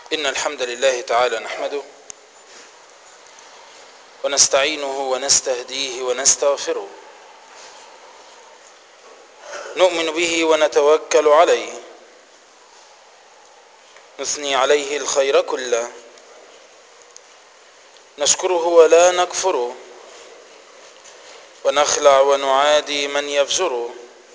إن الحمد لله تعالى نحمده ونستعينه ونستهديه ونستغفره نؤمن به ونتوكل عليه نثني عليه الخير كله نشكره ولا نكفره ونخلع ونعادي من يفجره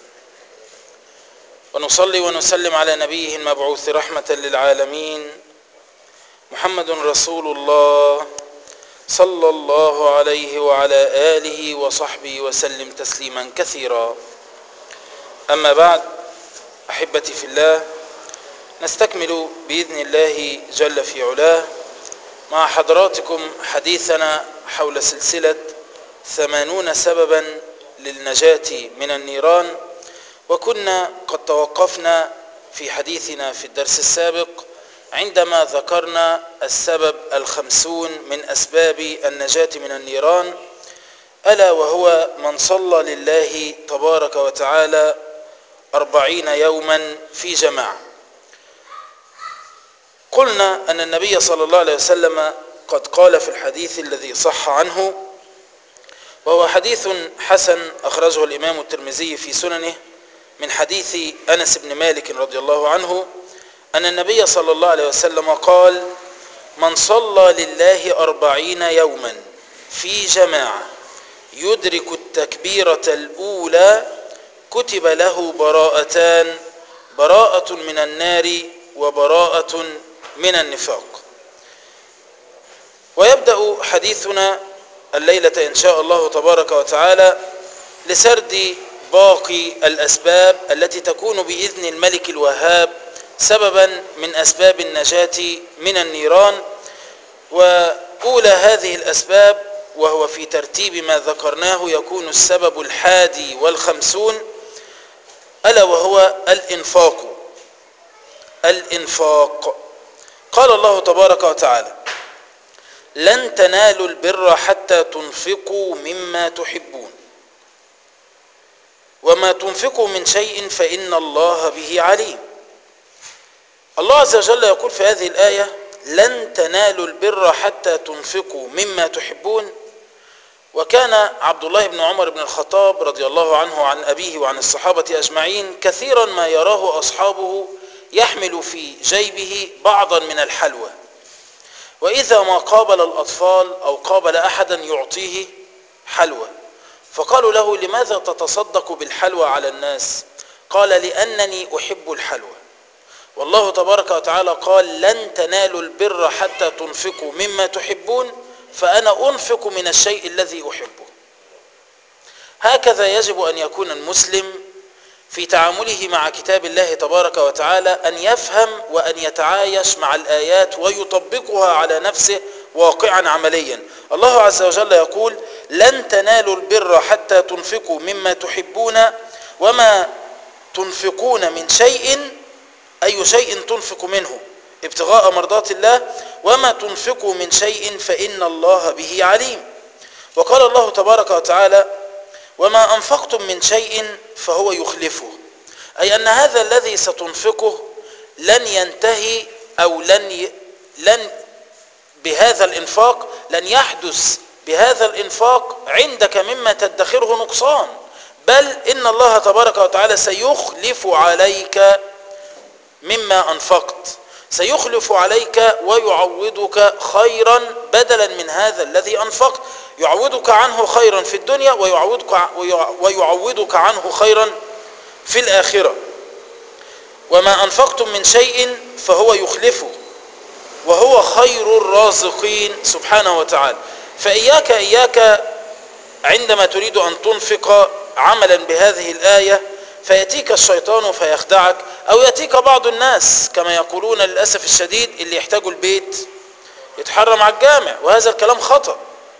ونصلي ونسلم على نبيه المبعوث رحمة للعالمين محمد رسول الله صلى الله عليه وعلى آله وصحبه وسلم تسليما كثيرا أما بعد أحبتي في الله نستكمل بإذن الله جل في علاه مع حضراتكم حديثنا حول سلسلة ثمانون سببا للنجاة من النيران وكنا قد توقفنا في حديثنا في الدرس السابق عندما ذكرنا السبب الخمسون من أسباب النجاة من النيران ألا وهو من صلى لله تبارك وتعالى أربعين يوما في جماعة قلنا أن النبي صلى الله عليه وسلم قد قال في الحديث الذي صح عنه وهو حديث حسن أخرجه الإمام الترمذي في سننه من حديث أنس بن مالك رضي الله عنه أن النبي صلى الله عليه وسلم قال من صلى لله أربعين يوما في جماعة يدرك التكبيرة الأولى كتب له براءتان براءة من النار وبراءة من النفاق ويبدأ حديثنا الليلة إن شاء الله تبارك وتعالى لسرد باقي الأسباب التي تكون بإذن الملك الوهاب سببا من أسباب النجاة من النيران وأولى هذه الأسباب وهو في ترتيب ما ذكرناه يكون السبب الحادي والخمسون ألا وهو الإنفاق الإنفاق قال الله تبارك وتعالى لن تنالوا البر حتى تنفقوا مما تحبون وما تنفقوا من شيء فإن الله به عليم الله عز وجل يقول في هذه الآية لن تنالوا البر حتى تنفقوا مما تحبون وكان عبد الله بن عمر بن الخطاب رضي الله عنه عن أبيه وعن الصحابة أجمعين كثيرا ما يراه أصحابه يحمل في جيبه بعضا من الحلوى وإذا ما قابل الأطفال أو قابل أحدا يعطيه حلوى فقالوا له لماذا تتصدق بالحلوى على الناس قال لأنني أحب الحلوى والله تبارك وتعالى قال لن تنالوا البر حتى تنفقوا مما تحبون فأنا أنفق من الشيء الذي أحبه هكذا يجب أن يكون المسلم في تعامله مع كتاب الله تبارك وتعالى أن يفهم وأن يتعايش مع الآيات ويطبقها على نفسه واقعا عمليا الله عز وجل يقول لن تنالوا البر حتى تنفقوا مما تحبون وما تنفقون من شيء أي شيء تنفق منه ابتغاء مرضات الله وما تنفقوا من شيء فإن الله به عليم وقال الله تبارك وتعالى وما أنفقتم من شيء فهو يخلفه أي أن هذا الذي ستنفقه لن ينتهي أو لن ي... لن بهذا الإنفاق لن يحدث بهذا الإنفاق عندك مما تدخره نقصان بل إن الله تبارك وتعالى سيخلف عليك مما أنفقت سيخلف عليك ويعوضك خيرا بدلا من هذا الذي أنفقت يعوضك عنه خيرا في الدنيا ويعوضك, ويعوضك عنه خيرا في الآخرة وما أنفقتم من شيء فهو يخلفه وهو خير الرازقين سبحانه وتعالى فإياك إياك عندما تريد أن تنفق عملا بهذه الآية فيأتيك الشيطان فيخدعك أو يأتيك بعض الناس كما يقولون للأسف الشديد اللي يحتاجوا البيت يتحرم على الجامع وهذا الكلام خطأ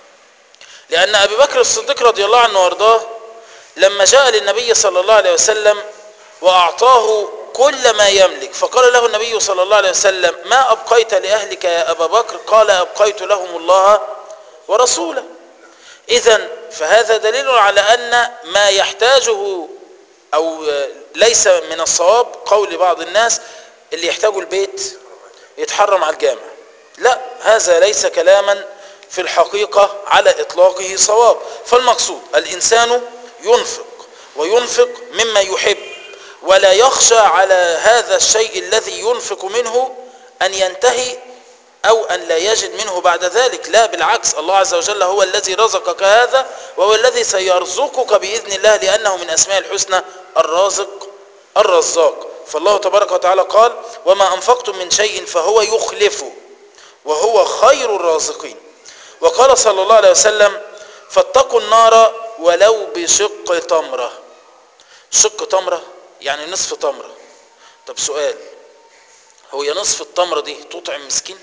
لأن أبي بكر الصديق رضي الله عنه وارضاه لما جاء للنبي صلى الله عليه وسلم وأعطاه كل ما يملك فقال له النبي صلى الله عليه وسلم ما أبقيت لأهلك يا أبا بكر قال أبقيت لهم الله ورسوله إذا فهذا دليل على أن ما يحتاجه أو ليس من الصواب قول بعض الناس اللي يحتاجوا البيت يتحرم على الجامع لا هذا ليس كلاما في الحقيقة على إطلاقه صواب فالمقصود الإنسان ينفق وينفق مما يحب ولا يخشى على هذا الشيء الذي ينفق منه أن ينتهي أو أن لا يجد منه بعد ذلك لا بالعكس الله عز وجل هو الذي رزقك هذا وهو الذي سيرزقك بإذن الله لأنه من أسماء الحسنى الرازق الرزاق فالله تبارك وتعالى قال وما أنفقتم من شيء فهو يخلفه وهو خير الرازقين وقال صلى الله عليه وسلم فاتقوا النار ولو بشق تمرة شق تمرة يعني نصف تمرة طب سؤال هو يا نصف التمرة دي تطعم مسكين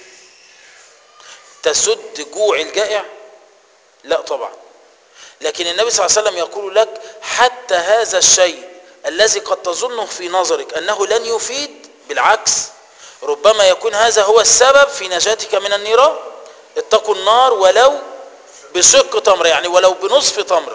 تسد جوع الجائع لا طبعا لكن النبي صلى الله عليه وسلم يقول لك حتى هذا الشيء الذي قد تظنه في نظرك أنه لن يفيد بالعكس ربما يكون هذا هو السبب في نجاتك من النيران اتقوا النار ولو بشق تمرة يعني ولو بنصف تمرة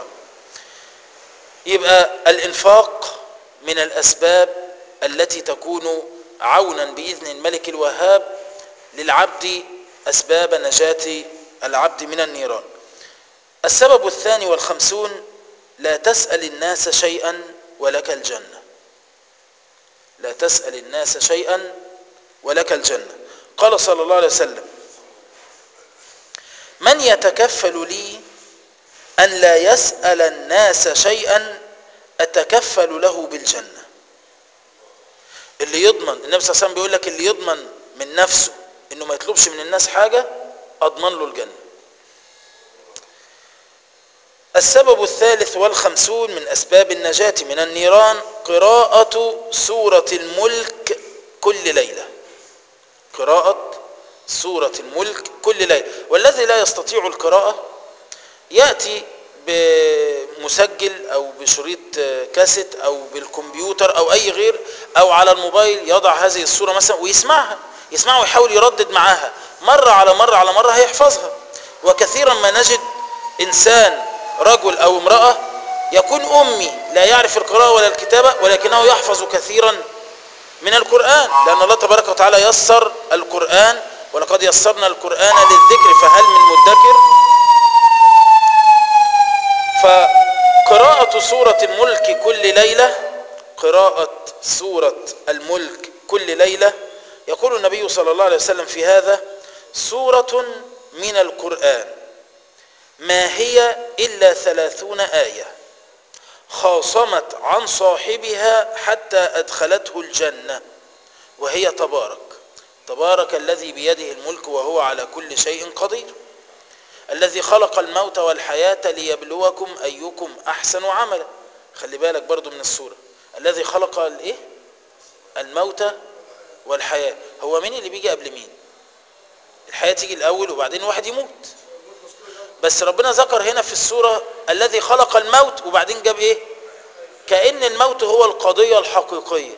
يبقى الانفاق من الأسباب التي تكون عونا بإذن الملك الوهاب للعبد أسباب نجاة العبد من النيران السبب الثاني والخمسون لا تسأل الناس شيئا ولك الجنة لا تسأل الناس شيئا ولك الجنة قال صلى الله عليه وسلم من يتكفل لي أن لا يسأل الناس شيئا أتكفل له بالجنة اللي يضمن النبي صلى الله عليه وسلم بيقول لك اللي يضمن من نفسه انه ما يطلبش من الناس حاجة اضمن له الجنة السبب الثالث والخمسون من اسباب النجاة من النيران قراءة سورة الملك كل ليلة قراءة سورة الملك كل ليلة والذي لا يستطيع القراءة يأتي بمسجل او بشريط كاسيت او بالكمبيوتر او اي غير او على الموبايل يضع هذه الصورة مثلا ويسمعها يسمعها ويحاول يردد معاها مرة على مرة على مرة هيحفظها وكثيرا ما نجد انسان رجل او امرأة يكون امي لا يعرف القراءة ولا الكتابة ولكنه يحفظ كثيرا من القرآن لان الله تبارك وتعالى يسر القرآن ولقد يسرنا القرآن للذكر فهل من مدكر فقراءة سورة الملك كل ليلة قراءة سورة الملك كل ليلة يقول النبي صلى الله عليه وسلم في هذا سورة من القرآن ما هي إلا ثلاثون آية خاصمت عن صاحبها حتى أدخلته الجنة وهي تبارك تبارك الذي بيده الملك وهو على كل شيء قدير الذي خلق الموت والحياة ليبلوكم أيكم أحسن عملا خلي بالك برضو من السورة الذي خلق الايه الموت والحياة هو مين اللي بيجي قبل مين الحياة تيجي الأول وبعدين واحد يموت بس ربنا ذكر هنا في السورة الذي خلق الموت وبعدين جاب ايه كأن الموت هو القضية الحقيقية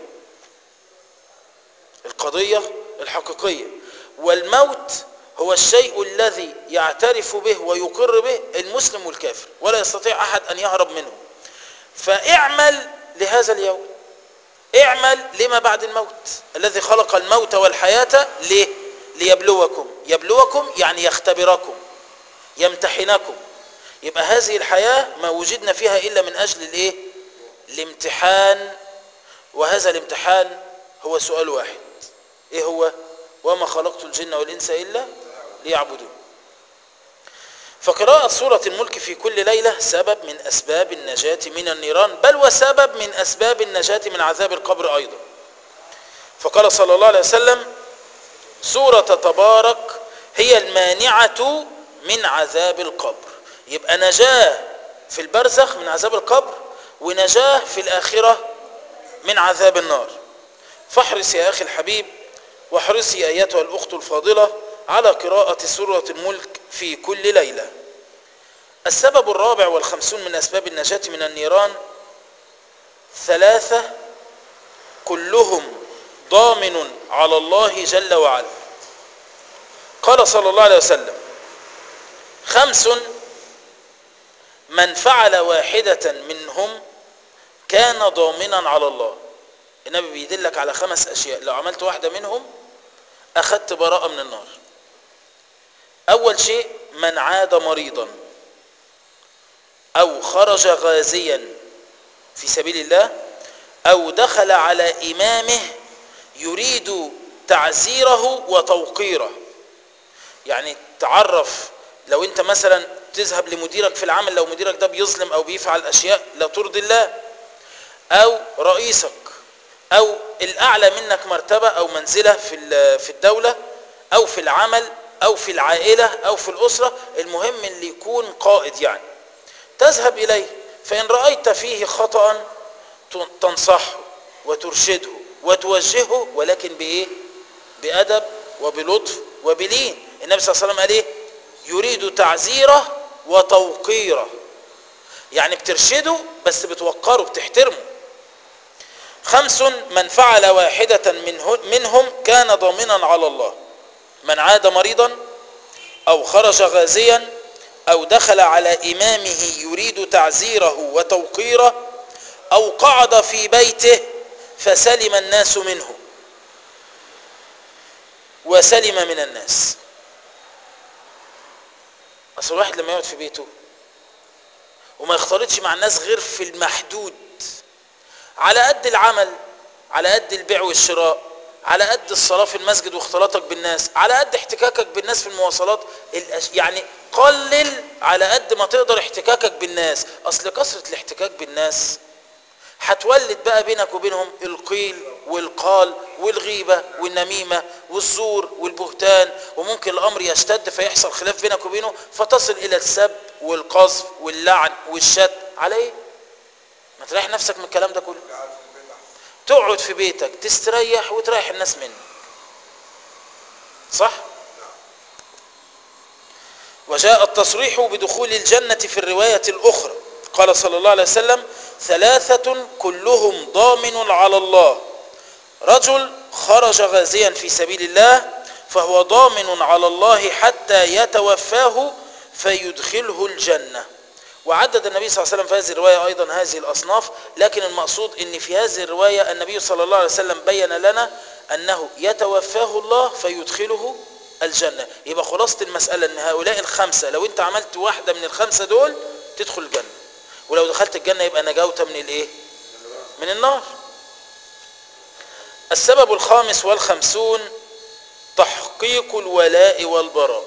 القضية الحقيقية والموت هو الشيء الذي يعترف به ويقر به المسلم والكافر ولا يستطيع أحد أن يهرب منه فاعمل لهذا اليوم اعمل لما بعد الموت الذي خلق الموت والحياة ليه ليبلوكم يبلوكم يعني يختبركم يمتحنكم يبقى هذه الحياة ما وجدنا فيها إلا من أجل الايه الامتحان وهذا الامتحان هو سؤال واحد ايه هو وما خلقت الجن والإنس إلا ليعبدون فقراءة سورة الملك في كل ليلة سبب من أسباب النجاة من النيران بل وسبب من أسباب النجاة من عذاب القبر أيضا فقال صلى الله عليه وسلم سورة تبارك هي المانعة من عذاب القبر يبقى نجاة في البرزخ من عذاب القبر ونجاة في الآخرة من عذاب النار فاحرص يا أخي الحبيب واحرصي أيتها الأخت الفاضلة على قراءة سورة الملك في كل ليلة السبب الرابع والخمسون من أسباب النجاة من النيران ثلاثة كلهم ضامن على الله جل وعلا قال صلى الله عليه وسلم خمس من فعل واحدة منهم كان ضامنا على الله النبي بيدلك على خمس أشياء لو عملت واحدة منهم أخذت براءة من النار أول شيء من عاد مريضا أو خرج غازيا في سبيل الله أو دخل على إمامه يريد تعزيره وتوقيره يعني تعرف لو انت مثلا تذهب لمديرك في العمل لو مديرك ده بيظلم او بيفعل اشياء لا ترضي الله او رئيسك او الاعلى منك مرتبة او منزلة في في الدولة او في العمل او في العائلة او في الاسرة المهم اللي يكون قائد يعني تذهب اليه فان رأيت فيه خطأ تنصحه وترشده وتوجهه ولكن بايه بادب وبلطف وبلين النبي صلى الله عليه وسلم قال ايه يريد تعزيره وتوقيره يعني بترشده بس بتوقره بتحترمه خمس من فعل واحدة منهم كان ضامنا على الله من عاد مريضا أو خرج غازيا أو دخل على إمامه يريد تعزيره وتوقيره أو قعد في بيته فسلم الناس منه وسلم من الناس اصل الواحد لما يقعد في بيته وما يختلطش مع الناس غير في المحدود على قد العمل على قد البيع والشراء على قد الصلاة في المسجد واختلاطك بالناس على قد احتكاكك بالناس في المواصلات يعني قلل على قد ما تقدر احتكاكك بالناس اصل كثرة الاحتكاك بالناس هتولد بقى بينك وبينهم القيل والقال والغيبة والنميمة والزور والبهتان وممكن الأمر يشتد فيحصل خلاف بينك وبينه فتصل إلى السب والقذف واللعن والشت على ايه؟ ما تريح نفسك من الكلام ده كله تقعد في بيتك تستريح وتريح الناس منك صح؟ وجاء التصريح بدخول الجنة في الرواية الأخرى قال صلى الله عليه وسلم ثلاثة كلهم ضامن على الله رجل خرج غازيا في سبيل الله فهو ضامن على الله حتى يتوفاه فيدخله الجنة وعدد النبي صلى الله عليه وسلم في هذه الرواية أيضا هذه الأصناف لكن المقصود أن في هذه الرواية النبي صلى الله عليه وسلم بين لنا أنه يتوفاه الله فيدخله الجنة يبقى خلاصة المسألة أن هؤلاء الخمسة لو أنت عملت واحدة من الخمسة دول تدخل الجنة ولو دخلت الجنة يبقى نجوت من الايه من النار السبب الخامس والخمسون تحقيق الولاء والبراء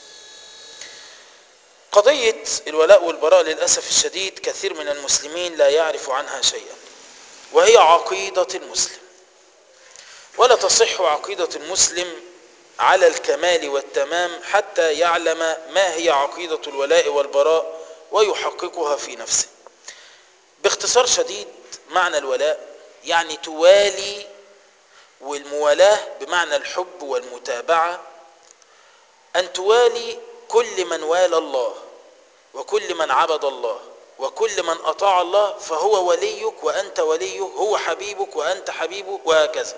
قضية الولاء والبراء للأسف الشديد كثير من المسلمين لا يعرف عنها شيئا وهي عقيدة المسلم ولا تصح عقيدة المسلم على الكمال والتمام حتى يعلم ما هي عقيدة الولاء والبراء ويحققها في نفسه باختصار شديد معنى الولاء يعني توالي والموالاة بمعنى الحب والمتابعة أن توالي كل من والى الله وكل من عبد الله وكل من أطاع الله فهو وليك وأنت وليه هو حبيبك وأنت حبيبه وهكذا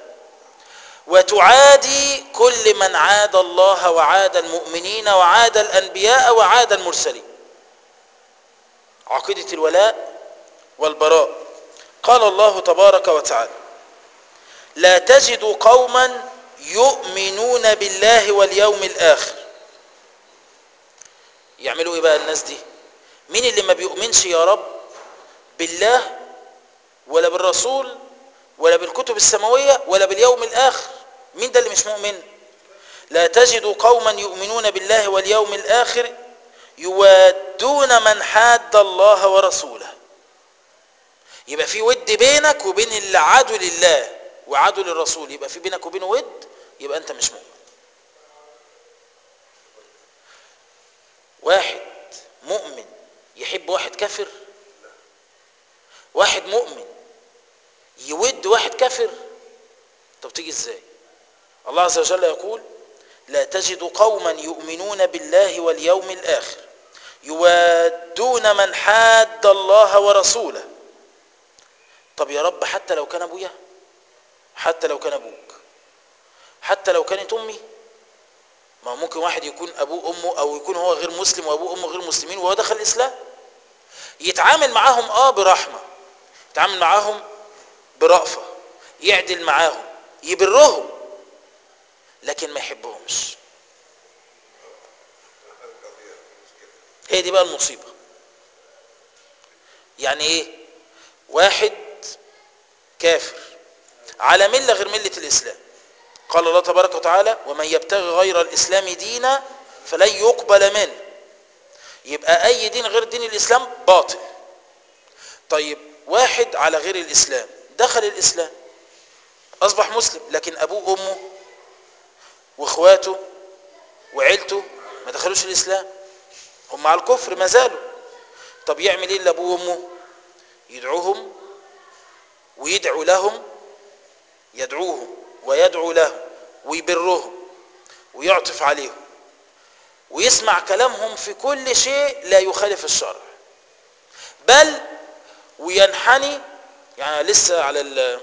وتعادي كل من عاد الله وعاد المؤمنين وعاد الأنبياء وعاد المرسلين عقيدة الولاء والبراء قال الله تبارك وتعالى لا تجد قوما يؤمنون بالله واليوم الآخر يعملوا ايه بقى الناس دي مين اللي ما بيؤمنش يا رب بالله ولا بالرسول ولا بالكتب السماوية ولا باليوم الآخر مين ده اللي مش مؤمن لا تجد قوما يؤمنون بالله واليوم الآخر يوادون من حاد الله ورسوله يبقى في ود بينك وبين اللي عادوا لله وعادوا للرسول يبقى في بينك وبينه ود يبقى انت مش مؤمن واحد مؤمن يحب واحد كافر واحد مؤمن يود واحد كافر طب تيجي ازاي الله عز وجل يقول لا تجد قوما يؤمنون بالله واليوم الآخر يوادون من حاد الله ورسوله طب يا رب حتى لو كان ابويا حتى لو كان ابوك حتى لو كانت امي ما ممكن واحد يكون ابوه امه او يكون هو غير مسلم وابوه امه غير مسلمين وهو دخل الاسلام يتعامل معاهم اه برحمه يتعامل معاهم برأفه يعدل معاهم يبرهم لكن ما يحبهمش هي دي بقى المصيبة يعني ايه واحد كافر على ملة غير ملة الإسلام قال الله تبارك وتعالى ومن يبتغي غير الإسلام دينا فلن يقبل منه يبقى أي دين غير دين الإسلام باطل طيب واحد على غير الإسلام دخل الإسلام أصبح مسلم لكن أبوه وأمه وإخواته وعيلته ما دخلوش الإسلام هم على الكفر ما زالوا طب يعمل إيه لأبوه وأمه يدعوهم ويدعو لهم يدعوهم ويدعو لهم ويبرهم ويعطف عليهم ويسمع كلامهم في كل شيء لا يخالف الشرع بل وينحني يعني لسه على ال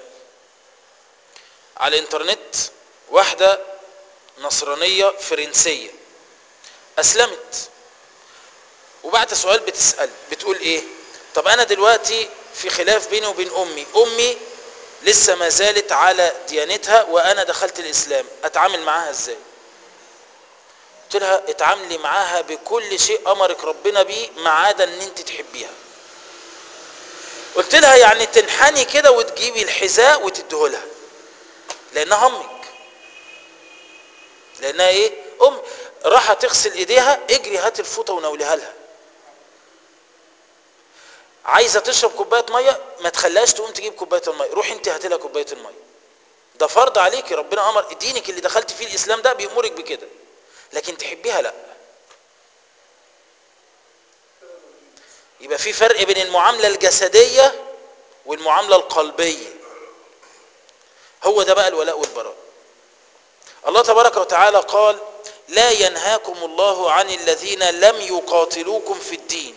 على الانترنت واحدة نصرانية فرنسية أسلمت وبعد سؤال بتسأل بتقول إيه طب أنا دلوقتي في خلاف بيني وبين أمي أمي لسه ما زالت على ديانتها وأنا دخلت الإسلام أتعامل معاها إزاي قلت لها اتعاملي معاها بكل شيء أمرك ربنا بيه ما عدا أن أنت تحبيها قلت لها يعني تنحني كده وتجيبي الحذاء وتديهولها لأنها أمك لأنها إيه أم راح تغسل إيديها اجري هات الفوطة ونوليها لها عايزه تشرب كوبايه ميه ما تخليهاش تقوم تجيب كوبايه الميه روح انت هات لها كوبايه الميه ده فرض عليكي ربنا امر دينك اللي دخلت فيه الاسلام ده بيامرك بكده لكن تحبيها لا يبقى في فرق بين المعامله الجسديه والمعامله القلبيه هو ده بقى الولاء والبراء الله تبارك وتعالى قال لا ينهاكم الله عن الذين لم يقاتلوكم في الدين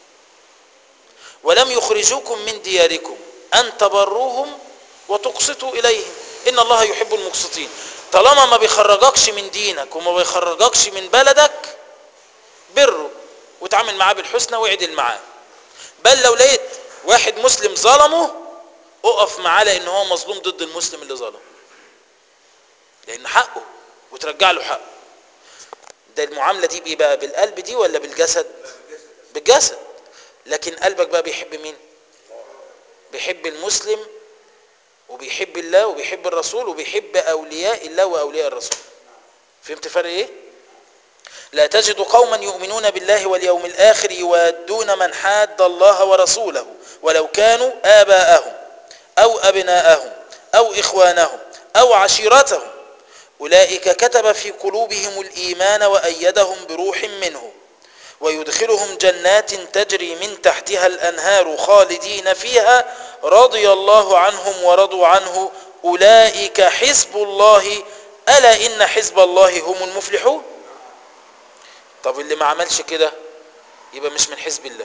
ولم يخرجوكم من دياركم أن تبروهم وتقسطوا إليهم إن الله يحب المقسطين طالما ما بيخرجكش من دينك وما بيخرجكش من بلدك بره وتعامل معاه بالحسنى وعدل معاه بل لو لقيت واحد مسلم ظلمه اقف معاه لان هو مظلوم ضد المسلم اللي ظلمه لان حقه وترجع له حقه ده المعامله دي بايه بقى بالقلب دي ولا بالجسد بالجسد لكن قلبك بقى بيحب مين بيحب المسلم وبيحب الله وبيحب الرسول وبيحب اولياء الله واولياء الرسول فهمت فرق ايه لا تجد قوما يؤمنون بالله واليوم الاخر يوادون من حاد الله ورسوله ولو كانوا اباءهم او ابناءهم او اخوانهم او عشيرتهم اولئك كتب في قلوبهم الايمان وايدهم بروح منه ويدخلهم جنات تجري من تحتها الانهار خالدين فيها رضي الله عنهم ورضوا عنه اولئك حزب الله الا ان حزب الله هم المفلحون طب اللي ما عملش كده يبقى مش من حزب الله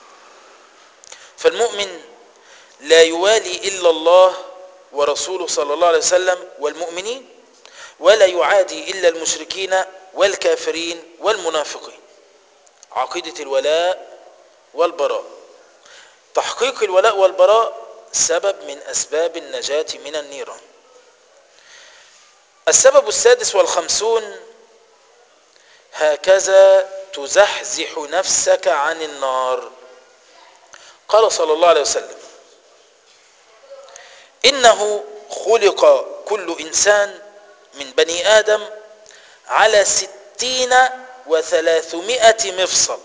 فالمؤمن لا يوالي الا الله ورسوله صلى الله عليه وسلم والمؤمنين ولا يعادي الا المشركين والكافرين والمنافقين عقيدة الولاء والبراء تحقيق الولاء والبراء سبب من أسباب النجاة من النيران السبب السادس والخمسون هكذا تزحزح نفسك عن النار قال صلى الله عليه وسلم إنه خلق كل إنسان من بني آدم على ستين وثلاثمائة مفصل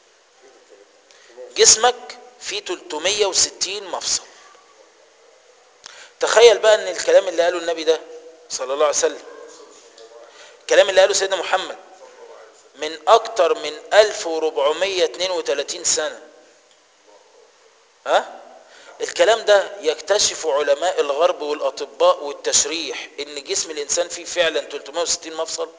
جسمك فيه 360 مفصل تخيل بقى ان الكلام اللي قاله النبي ده صلى الله عليه وسلم الكلام اللي قاله سيدنا محمد من اكتر من 1432 سنة ها الكلام ده يكتشف علماء الغرب والاطباء والتشريح ان جسم الانسان فيه فعلا 360 مفصل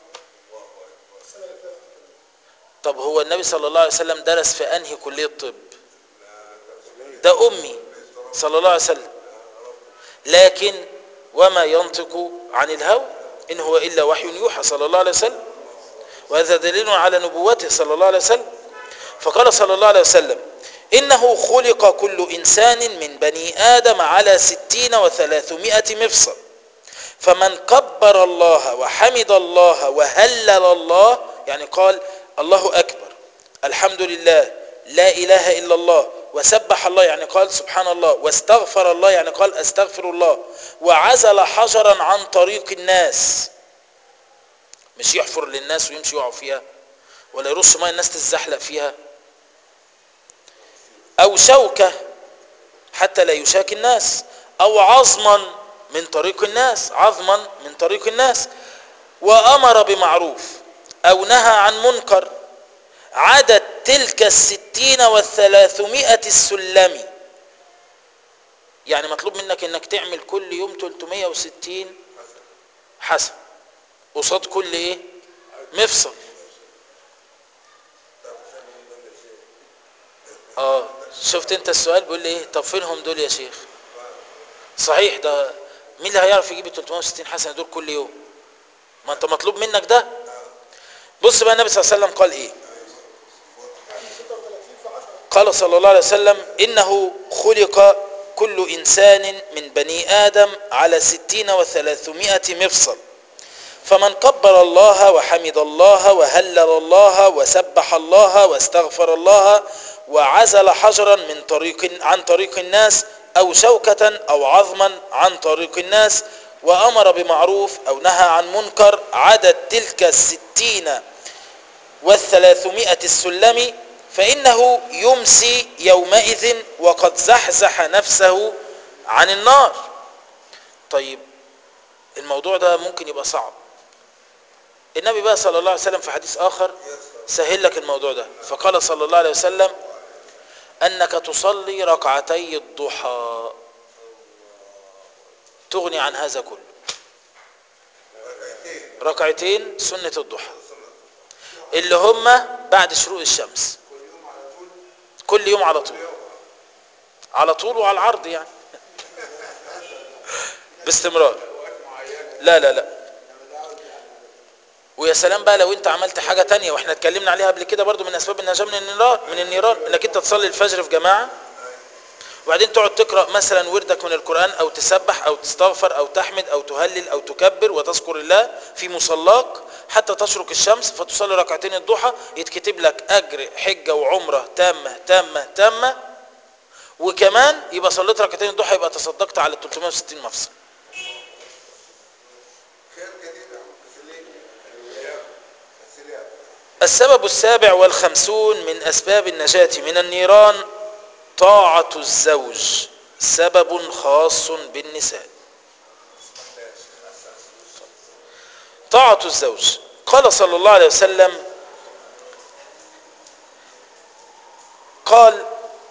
طب هو النبي صلى الله عليه وسلم درس في انهي كلية طب ده امي صلى الله عليه وسلم لكن وما ينطق عن الهوى ان هو الا وحي يوحى صلى الله عليه وسلم وهذا دليل على نبوته صلى الله عليه وسلم فقال صلى الله عليه وسلم انه خلق كل انسان من بني ادم على ستين وثلاثمائة مفصل فمن كبر الله وحمد الله وهلل الله يعني قال الله أكبر الحمد لله لا إله إلا الله وسبح الله يعني قال سبحان الله واستغفر الله يعني قال استغفر الله وعزل حجرا عن طريق الناس مش يحفر للناس ويمشي يقعوا فيها ولا يرش ميه الناس تتزحلق فيها او شوكة حتى لا يشاك الناس او عظما من طريق الناس عظما من طريق الناس وامر بمعروف او نهى عن منكر عدد تلك الستين والثلاثمائة السلمي يعني مطلوب منك انك تعمل كل يوم 360 حسن قصاد كل ايه مفصل اه شفت انت السؤال بيقول لي ايه طب فينهم دول يا شيخ صحيح ده مين اللي هيعرف يجيب ال 360 حسنه دول كل يوم ما انت مطلوب منك ده بص بقى النبي صلى الله عليه وسلم قال ايه قال صلى الله عليه وسلم انه خلق كل انسان من بني ادم على ستين وثلاثمائة مفصل فمن كبر الله وحمد الله وهلل الله وسبح الله واستغفر الله وعزل حجرا من طريق عن طريق الناس او شوكة او عظما عن طريق الناس وامر بمعروف او نهى عن منكر عدد تلك الستين والثلاثمائة السلم فانه يمسي يومئذ وقد زحزح نفسه عن النار طيب الموضوع ده ممكن يبقى صعب النبي بقى صلى الله عليه وسلم في حديث آخر سهل لك الموضوع ده فقال صلى الله عليه وسلم أنك تصلي ركعتي الضحى تغني عن هذا كله ركعتين سنة الضحى اللي هم بعد شروق الشمس كل يوم على طول على طول وعلى العرض يعني باستمرار لا لا لا ويا سلام بقى لو انت عملت حاجة تانية واحنا اتكلمنا عليها قبل كده برضو من اسباب النجاة من النيران من النيران انك انت تصلي الفجر في جماعة وبعدين تقعد تقرأ مثلا وردك من القرآن او تسبح او تستغفر او تحمد او تهلل او تكبر وتذكر الله في مصلاك حتى تشرق الشمس فتصلي ركعتين الضحى يتكتب لك اجر حجة وعمرة تامة تامة تامة وكمان يبقى صليت ركعتين الضحى يبقى تصدقت على 360 مفصل السبب السابع والخمسون من أسباب النجاة من النيران طاعة الزوج سبب خاص بالنساء طاعة الزوج قال صلى الله عليه وسلم قال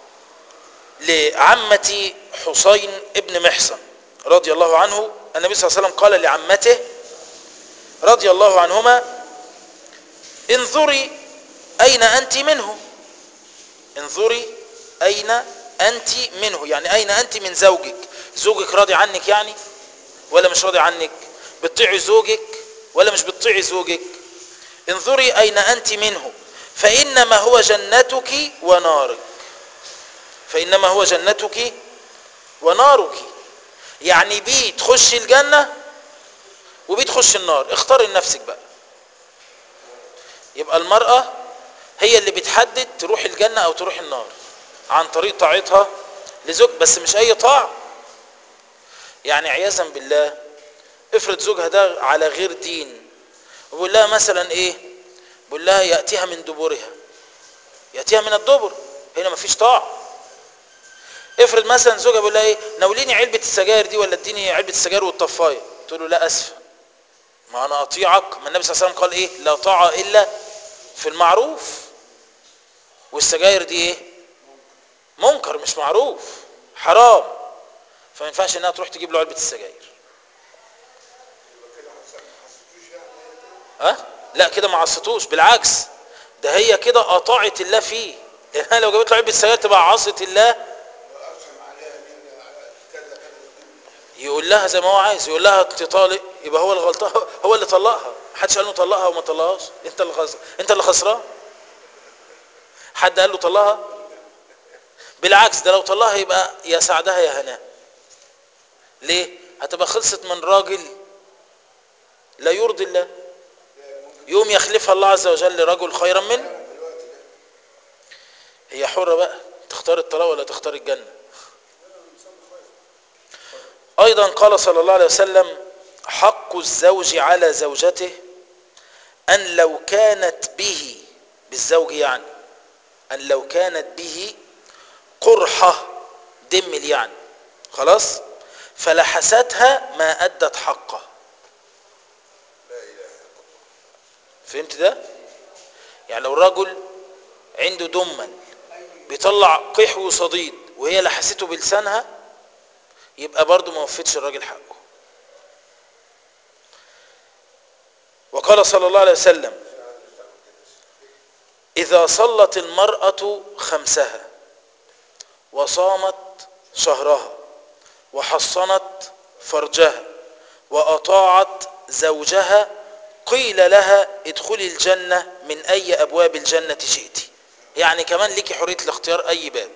لعمة حسين ابن محصن رضي الله عنه النبي صلى الله عليه وسلم قال لعمته رضي الله عنهما انظري أين أنت منه انظري أين أنت منه يعني أين أنت من زوجك زوجك راضي عنك يعني ولا مش راضي عنك بتطيعي زوجك ولا مش بتطيعي زوجك انظري أين أنت منه فإنما هو جنتك ونارك فإنما هو جنتك ونارك يعني بيه تخش الجنة وبيه تخش النار اختاري لنفسك بقى يبقى المرأة هي اللي بتحدد تروح الجنة أو تروح النار عن طريق طاعتها لزوج بس مش أي طاعة يعني عياذا بالله افرض زوجها ده على غير دين وبقول لها مثلا ايه بقول لها يأتيها من دبرها يأتيها من الدبر هنا مفيش طاعة افرض مثلا زوجها بيقول لها ايه ناوليني علبة السجاير دي ولا اديني علبة السجاير والطفاية تقول له لا اسف ما انا اطيعك ما النبي صلى الله عليه وسلم قال ايه لا طاعة الا في المعروف والسجاير دي ايه منكر مش معروف حرام فما ينفعش انها تروح تجيب له علبة السجاير ها لا كده ما عصتوش بالعكس ده هي كده اطاعت الله فيه لانها لو جابت له علبة السجاير تبقى عصت الله يقول لها زي ما هو عايز يقول لها انت طالق يبقى هو الغلطان هو اللي طلقها محدش قال له طلقها وما طلقهاش انت اللي خسر انت اللي خسران حد قال له طلقها بالعكس ده لو طلقها يبقى يا سعدها يا هناء ليه هتبقى خلصت من راجل لا يرضي الله يوم يخلفها الله عز وجل لرجل خيرا منه هي حرة بقى تختار الطلاق ولا تختار الجنة أيضا قال صلى الله عليه وسلم حق الزوج على زوجته أن لو كانت به بالزوج يعني أن لو كانت به قرحة دمل يعني خلاص فلحستها ما أدت حقه فهمت ده يعني لو رجل عنده دمل بيطلع قيح وصديد وهي لحسته بلسانها يبقى برضه ما وفتش الراجل حقه وقال صلى الله عليه وسلم إذا صلت المرأة خمسها وصامت شهرها وحصنت فرجها وأطاعت زوجها قيل لها ادخلي الجنة من أي أبواب الجنة شئت يعني كمان ليكي حرية الاختيار أي باب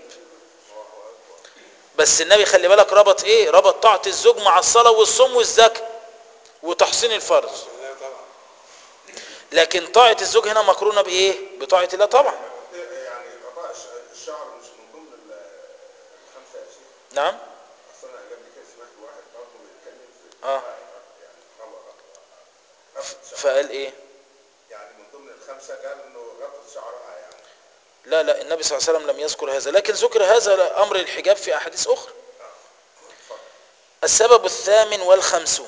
بس النبي خلي بالك ربط ايه ربط طاعة الزوج مع الصلاة والصوم والزكاة وتحصين الفرج لكن طاعة الزوج هنا مقرونة بايه بطاعة الله طبعا يعني قطاع الشعر مش من ضمن ال- الخمسه يا شيخ نعم اصل انا قبل كده سمعت واحد برضه بيتكلم في اه يعني خبر غطت شعر فقال ايه يعني من ضمن الخمسه قال انه غطت شعرها يعني لا لا النبي صلى الله عليه وسلم لم يذكر هذا لكن ذكر هذا أمر الحجاب في أحاديث أخرى السبب الثامن والخمسون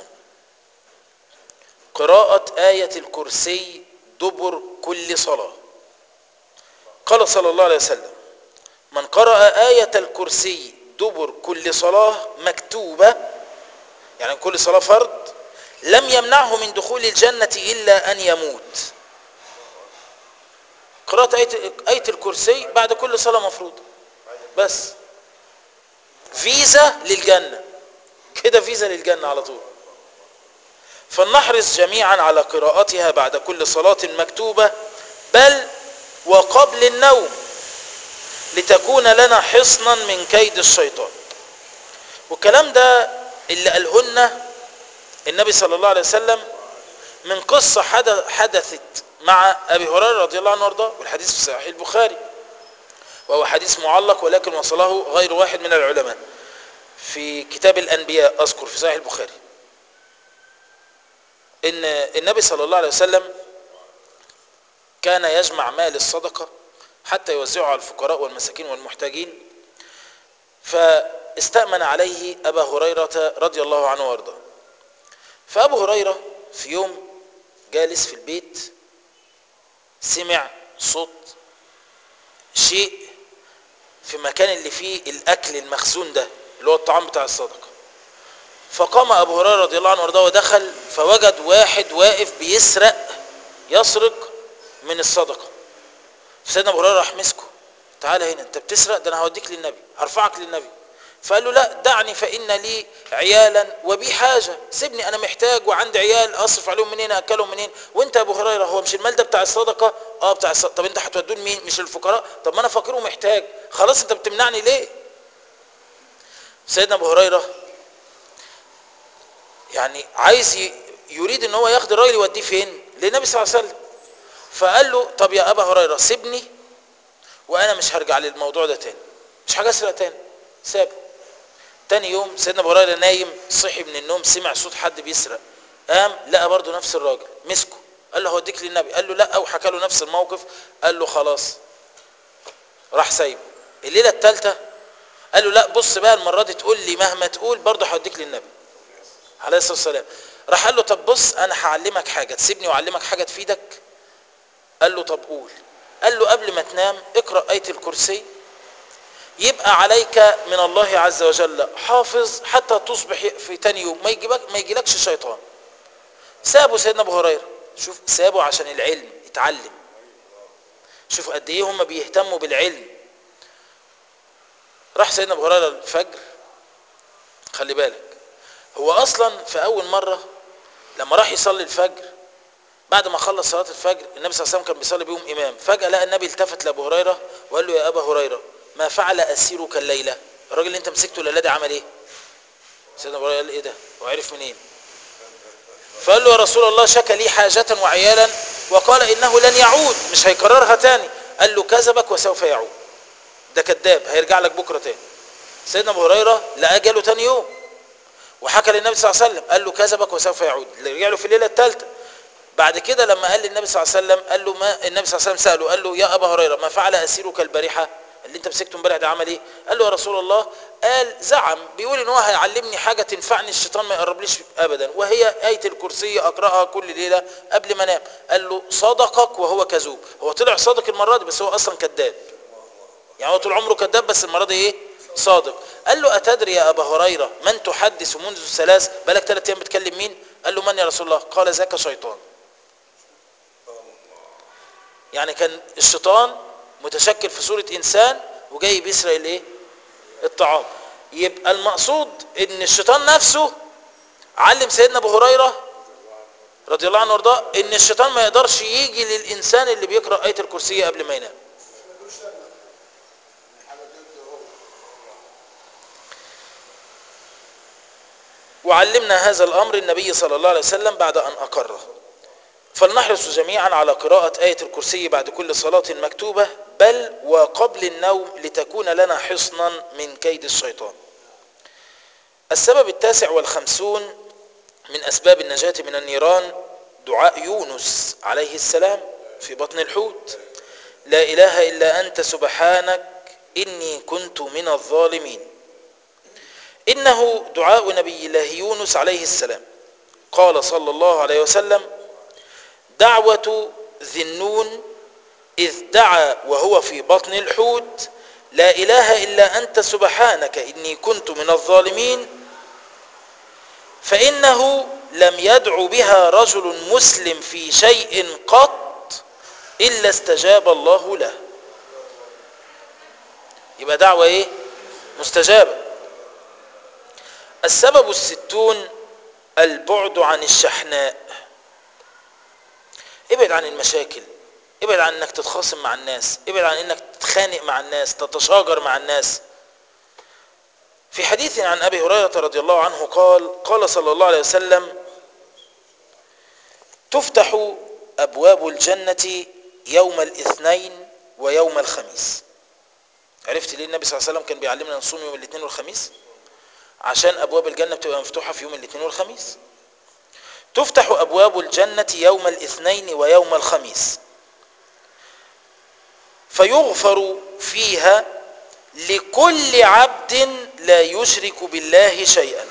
قراءة آية الكرسي دبر كل صلاة قال صلى الله عليه وسلم من قرأ آية الكرسي دبر كل صلاة مكتوبة يعني كل صلاة فرض لم يمنعه من دخول الجنة إلا أن يموت قراءة آية, آية الكرسي بعد كل صلاة مفروضة بس فيزا للجنة كده فيزا للجنة على طول فلنحرص جميعا على قراءتها بعد كل صلاة مكتوبة بل وقبل النوم لتكون لنا حصنا من كيد الشيطان والكلام ده اللي قالهن النبي صلى الله عليه وسلم من قصة حدث حدثت مع أبي هريرة رضي الله عنه وارضاه والحديث في صحيح البخاري وهو حديث معلق ولكن وصله غير واحد من العلماء في كتاب الأنبياء أذكر في صحيح البخاري إن النبي صلى الله عليه وسلم كان يجمع مال الصدقة حتى يوزعه على الفقراء والمساكين والمحتاجين فاستأمن عليه أبا هريرة رضي الله عنه وارضاه فأبو هريرة في يوم جالس في البيت سمع صوت شيء في مكان اللي فيه الأكل المخزون ده اللي هو الطعام بتاع الصدقة فقام أبو هريرة رضي الله عنه وارضاه ودخل فوجد واحد واقف بيسرق يسرق من الصدقة سيدنا أبو هريرة راح مسكه تعالى هنا أنت بتسرق ده أنا هوديك للنبي هرفعك للنبي فقال له لا دعني فإن لي عيالا وبي حاجة سيبني أنا محتاج وعندي عيال أصرف عليهم منين أكلهم منين وأنت يا أبو هريرة هو مش المال ده بتاع الصدقة اه بتاع الصدقة طب أنت هتودوه لمين مش للفقراء طب ما أنا فقير ومحتاج خلاص أنت بتمنعني ليه سيدنا أبو هريرة يعني عايز ي- يريد ان هو ياخد الراجل يوديه فين للنبي صلى الله عليه وسلم فقال له طب يا ابا هريره سيبني وانا مش هرجع للموضوع ده تاني مش حاجه اسرق تاني سابه تاني يوم سيدنا ابو هريره نايم صحي من النوم سمع صوت حد بيسرق قام لقى برضه نفس الراجل مسكه قال له هوديك للنبي قال له لا وحكى له نفس الموقف قال له خلاص راح سايبه الليله الثالثه قال له لا بص بقى المره دي تقول لي مهما تقول برضه هوديك للنبي عليه الصلاه والسلام راح قال له طب بص انا هعلمك حاجه تسيبني واعلمك حاجه تفيدك قال له طب قول قال له قبل ما تنام اقرا ايه الكرسي يبقى عليك من الله عز وجل حافظ حتى تصبح في تاني يوم ما يجيبك ما يجيلكش شيطان سابوا سيدنا ابو هريره شوف سابوا عشان العلم يتعلم شوف قد ايه هم بيهتموا بالعلم راح سيدنا ابو هريره الفجر خلي بالك هو اصلا في اول مره لما راح يصلي الفجر بعد ما خلص صلاه الفجر النبي صلى الله عليه وسلم كان بيصلي بيهم امام فجاه لقى النبي التفت لابو هريره وقال له يا ابا هريره ما فعل اسيرك الليله الراجل اللي انت مسكته الليله ده عمل ايه سيدنا ابو هريره قال ايه ده وعرف منين فقال له يا رسول الله شكى لي حاجة وعيالا وقال إنه لن يعود مش هيكررها تاني قال له كذبك وسوف يعود ده كذاب هيرجع لك بكرة تاني سيدنا أبو هريرة لقاه جاله تاني يوم وحكى للنبي صلى الله عليه وسلم قال له كذبك وسوف يعود رجع له في الليلة الثالثة بعد كده لما قال للنبي صلى الله عليه وسلم قال له ما النبي صلى الله عليه وسلم سأله قال له يا أبا هريرة ما فعل أسيرك البارحة اللي انت مسكته امبارح ده عمل ايه قال له يا رسول الله قال زعم بيقول ان هو هيعلمني حاجه تنفعني الشيطان ما يقربليش ابدا وهي ايه الكرسي اقراها كل ليله قبل ما انام قال له صدقك وهو كذوب هو طلع صادق المره دي بس هو اصلا كذاب يعني هو طول عمره كذاب بس المره دي ايه صادق قال له اتدري يا ابا هريره من تحدث منذ الثلاث بالك ثلاث ايام بتكلم مين قال له من يا رسول الله قال ذاك شيطان يعني كان الشيطان متشكل في صورة إنسان وجاي بيسرق الايه الطعام يبقى المقصود ان الشيطان نفسه علم سيدنا ابو هريره رضي الله عنه وارضاه ان الشيطان ما يقدرش يجي للانسان اللي بيقرا ايه الكرسي قبل ما ينام وعلمنا هذا الامر النبي صلى الله عليه وسلم بعد ان اقره فلنحرص جميعا على قراءة آية الكرسي بعد كل صلاة مكتوبة بل وقبل النوم لتكون لنا حصنا من كيد الشيطان السبب التاسع والخمسون من أسباب النجاة من النيران دعاء يونس عليه السلام في بطن الحوت لا إله إلا أنت سبحانك إني كنت من الظالمين إنه دعاء نبي الله يونس عليه السلام قال صلى الله عليه وسلم دعوة ذي النون إذ دعا وهو في بطن الحوت لا إله إلا أنت سبحانك إني كنت من الظالمين فإنه لم يدع بها رجل مسلم في شيء قط إلا استجاب الله له يبقى دعوة إيه مستجابة السبب الستون البعد عن الشحناء ابعد عن المشاكل ابعد عن انك تتخاصم مع الناس ابعد عن انك تتخانق مع الناس تتشاجر مع الناس في حديث عن ابي هريره رضي الله عنه قال قال صلى الله عليه وسلم تفتح ابواب الجنه يوم الاثنين ويوم الخميس عرفت ليه النبي صلى الله عليه وسلم كان بيعلمنا نصوم يوم الاثنين والخميس عشان ابواب الجنه بتبقى مفتوحه في يوم الاثنين والخميس تفتح أبواب الجنة يوم الاثنين ويوم الخميس فيغفر فيها لكل عبد لا يشرك بالله شيئا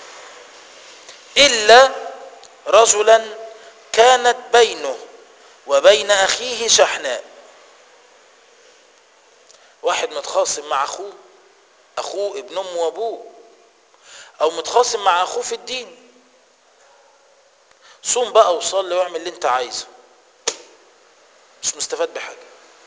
إلا رجلا كانت بينه وبين أخيه شحناء واحد متخاصم مع أخوه أخوه ابن أمه وأبوه أو متخاصم مع أخوه في الدين صوم بقى وصلي واعمل اللي انت عايزه مش مستفاد بحاجة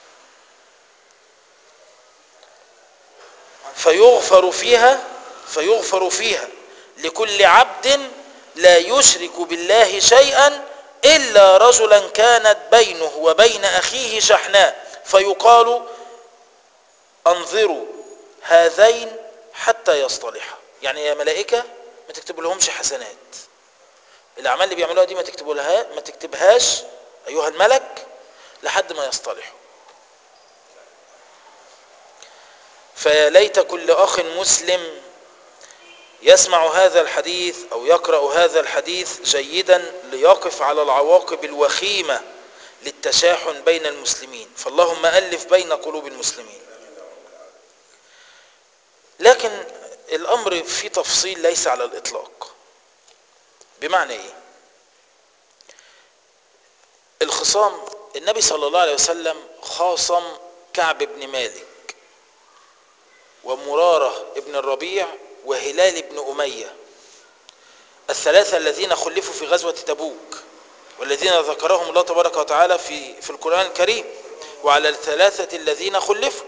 فيغفر فيها فيغفر فيها لكل عبد لا يشرك بالله شيئا إلا رجلا كانت بينه وبين أخيه شحناء فيقال أنظروا هذين حتى يصطلحا يعني يا ملائكة ما تكتب لهمش حسنات الاعمال اللي بيعملوها دي ما تكتبوا لها ما تكتبهاش ايها الملك لحد ما يصطلحوا فيا ليت كل اخ مسلم يسمع هذا الحديث او يقرا هذا الحديث جيدا ليقف على العواقب الوخيمه للتشاحن بين المسلمين فاللهم الف بين قلوب المسلمين لكن الامر في تفصيل ليس على الاطلاق بمعنى ايه الخصام النبي صلى الله عليه وسلم خاصم كعب بن مالك ومرارة ابن الربيع وهلال بن أمية الثلاثة الذين خلفوا في غزوة تبوك والذين ذكرهم الله تبارك وتعالى في في القرآن الكريم وعلى الثلاثة الذين خلفوا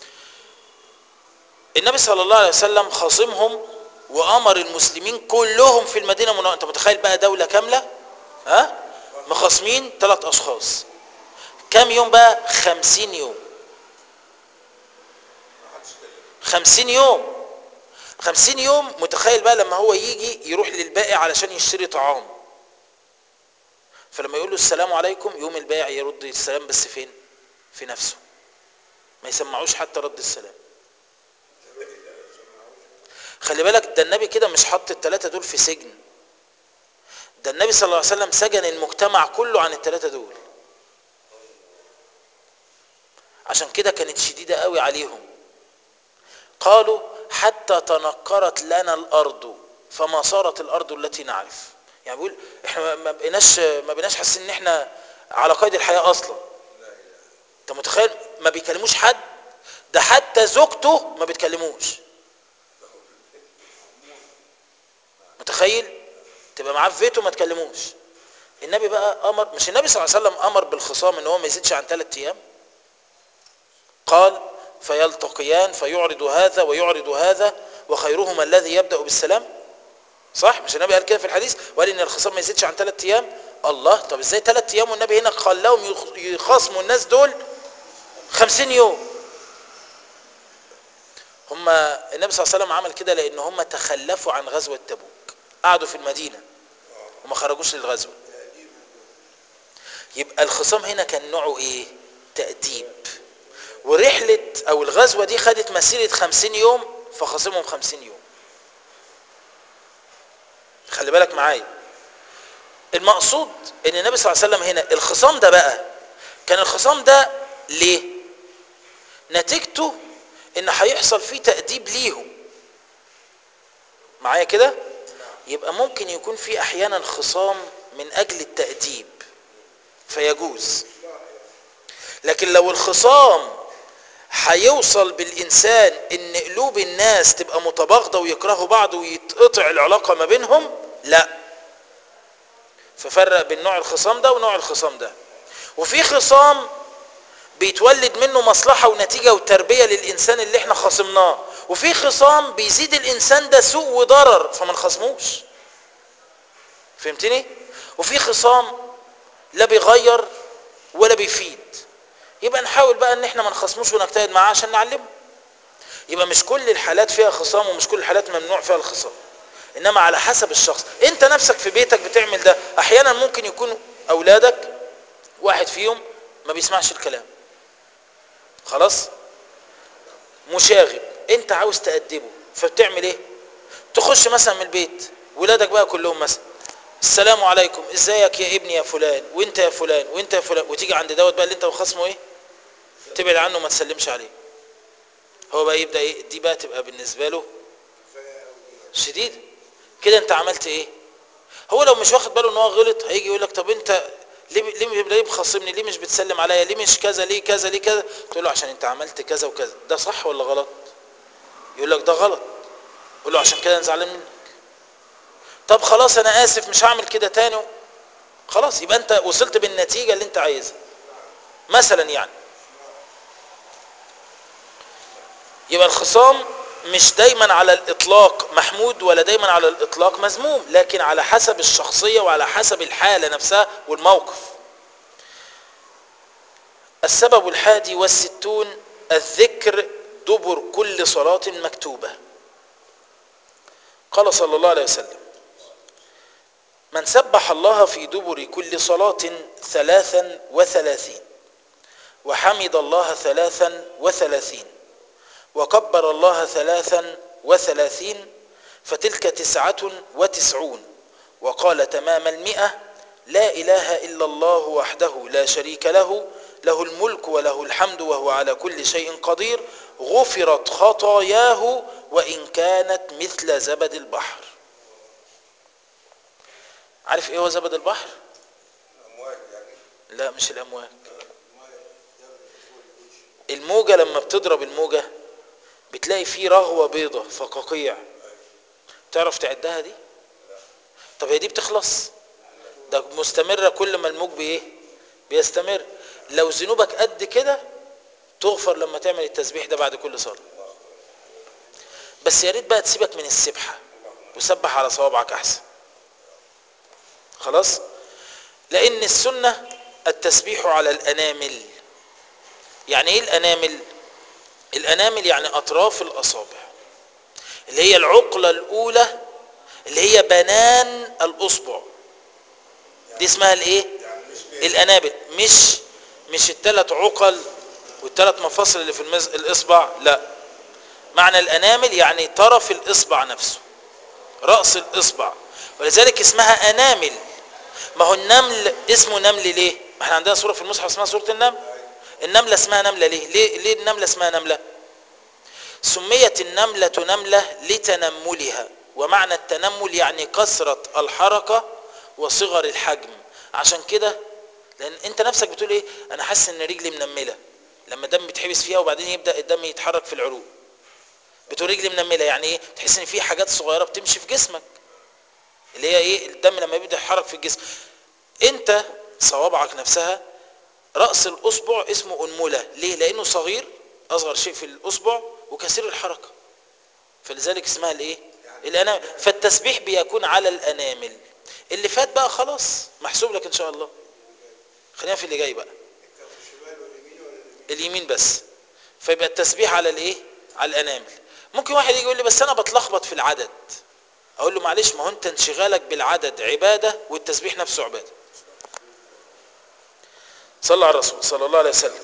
النبي صلى الله عليه وسلم خاصمهم وامر المسلمين كلهم في المدينه منورة انت متخيل بقى دوله كامله ها مخاصمين ثلاث اشخاص كام يوم بقى خمسين يوم خمسين يوم خمسين يوم متخيل بقى لما هو يجي يروح للبائع علشان يشتري طعام فلما يقول له السلام عليكم يقوم البائع يرد السلام بس فين في نفسه ما يسمعوش حتى رد السلام خلي بالك ده النبي كده مش حط الثلاثة دول في سجن ده النبي صلى الله عليه وسلم سجن المجتمع كله عن الثلاثة دول عشان كده كانت شديدة قوي عليهم قالوا حتى تنكرت لنا الأرض فما صارت الأرض التي نعرف يعني بيقول احنا ما بقيناش ما بقيناش حاسين ان احنا على قيد الحياة اصلا انت متخيل ما بيكلموش حد ده حتى زوجته ما بتكلموش متخيل تبقى معاه في بيته ما تكلموش النبي بقى امر مش النبي صلى الله عليه وسلم امر بالخصام ان هو ما يزيدش عن ثلاث ايام قال فيلتقيان فيعرض هذا ويعرض هذا وخيرهما الذي يبدا بالسلام صح مش النبي قال كده في الحديث وقال ان الخصام ما يزيدش عن ثلاث ايام الله طب ازاي ثلاث ايام والنبي هنا خلاهم يخاصموا الناس دول خمسين يوم هم النبي صلى الله عليه وسلم عمل كده لان هم تخلفوا عن غزوه تبوك قعدوا في المدينه وما خرجوش للغزوه يبقى الخصام هنا كان نوعه ايه تأديب ورحلة او الغزوة دي خدت مسيرة خمسين يوم فخصمهم خمسين يوم خلي بالك معايا المقصود ان النبي صلى الله عليه وسلم هنا الخصام ده بقى كان الخصام ده ليه نتيجته ان هيحصل فيه تأديب ليهم معايا كده يبقى ممكن يكون في احيانا خصام من اجل التأديب فيجوز لكن لو الخصام هيوصل بالإنسان إن قلوب الناس تبقى متباغضة ويكرهوا بعض ويتقطع العلاقة ما بينهم لا ففرق بين نوع الخصام ده ونوع الخصام ده وفي خصام بيتولد منه مصلحة ونتيجة وتربية للإنسان اللي احنا خصمناه وفي خصام بيزيد الإنسان ده سوء وضرر فما نخصموش فهمتني؟ وفي خصام لا بيغير ولا بيفيد يبقى نحاول بقى ان احنا ما نخصموش ونجتهد معاه عشان نعلمه يبقى مش كل الحالات فيها خصام ومش كل الحالات ممنوع فيها الخصام انما على حسب الشخص انت نفسك في بيتك بتعمل ده احيانا ممكن يكون اولادك واحد فيهم ما بيسمعش الكلام خلاص مشاغب انت عاوز تأدبه فبتعمل ايه تخش مثلا من البيت ولادك بقى كلهم مثلا السلام عليكم ازيك يا ابني يا فلان وانت يا فلان وانت يا فلان وتيجي عند دوت بقى اللي انت وخصمه ايه تبعد عنه ما تسلمش عليه هو بقى يبدا ايه دي بقى تبقى بالنسبه له شديد كده انت عملت ايه هو لو مش واخد باله ان هو غلط هيجي يقول لك طب انت ليه ليه ليه مخاصمني ليه مش بتسلم عليا ليه مش كذا ليه كذا ليه كذا تقول له عشان انت عملت كذا وكذا ده صح ولا غلط يقول لك ده غلط قول له عشان كده انا زعلان منك طب خلاص انا اسف مش هعمل كده تاني خلاص يبقى انت وصلت بالنتيجه اللي انت عايزها مثلا يعني يبقى الخصام مش دايما على الاطلاق محمود ولا دايما على الاطلاق مذموم لكن على حسب الشخصيه وعلى حسب الحاله نفسها والموقف السبب الحادي والستون الذكر دبر كل صلاه مكتوبه قال صلى الله عليه وسلم من سبح الله في دبر كل صلاة ثلاثا وثلاثين وحمد الله ثلاثا وثلاثين وكبر الله ثلاثا وثلاثين فتلك تسعة وتسعون وقال تمام المئة لا إله إلا الله وحده لا شريك له له الملك وله الحمد وهو على كل شيء قدير غفرت خطاياه وإن كانت مثل زبد البحر عارف ايه هو زبد البحر امواج يعني لا مش الامواج الموجة لما بتضرب الموجة بتلاقي فيه رغوة بيضة فقاقيع تعرف تعدها دي طب هي دي بتخلص ده مستمرة كل ما الموج بايه بيستمر لو ذنوبك قد كده تغفر لما تعمل التسبيح ده بعد كل صلاة بس يا ريت بقى تسيبك من السبحة وسبح على صوابعك احسن خلاص لان السنة التسبيح على الانامل يعني ايه الانامل الانامل يعني اطراف الاصابع اللي هي العقلة الاولى اللي هي بنان الاصبع دي اسمها الايه الانابل مش مش الثلاث عقل والثلاث مفاصل اللي في المز... الاصبع لا معنى الانامل يعني طرف الاصبع نفسه راس الاصبع ولذلك اسمها انامل ما هو النمل اسمه نمل ليه ما احنا عندنا سوره في المصحف اسمها سوره النمل النمله اسمها نمله ليه ليه ليه النمله اسمها نمله سميت النمله نمله لتنملها ومعنى التنمل يعني كثره الحركه وصغر الحجم عشان كده لان انت نفسك بتقول ايه انا حاسس ان رجلي منمله لما الدم بيتحبس فيها وبعدين يبدا الدم يتحرك في العروق بتقول رجلي منمله يعني ايه تحس ان في حاجات صغيره بتمشي في جسمك اللي هي ايه الدم لما بيبدا يتحرك في الجسم انت صوابعك نفسها راس الاصبع اسمه انمله ليه لانه صغير اصغر شيء في الاصبع وكثير الحركه فلذلك اسمها الايه الانامل فالتسبيح بيكون على الانامل اللي فات بقى خلاص محسوب لك ان شاء الله خلينا في اللي جاي بقى اليمين بس فيبقى التسبيح على الايه على الانامل ممكن واحد يجي يقول لي بس انا بتلخبط في العدد اقول له معلش ما هو انت انشغالك بالعدد عباده والتسبيح نفسه عباده صلى على الرسول صلى الله عليه وسلم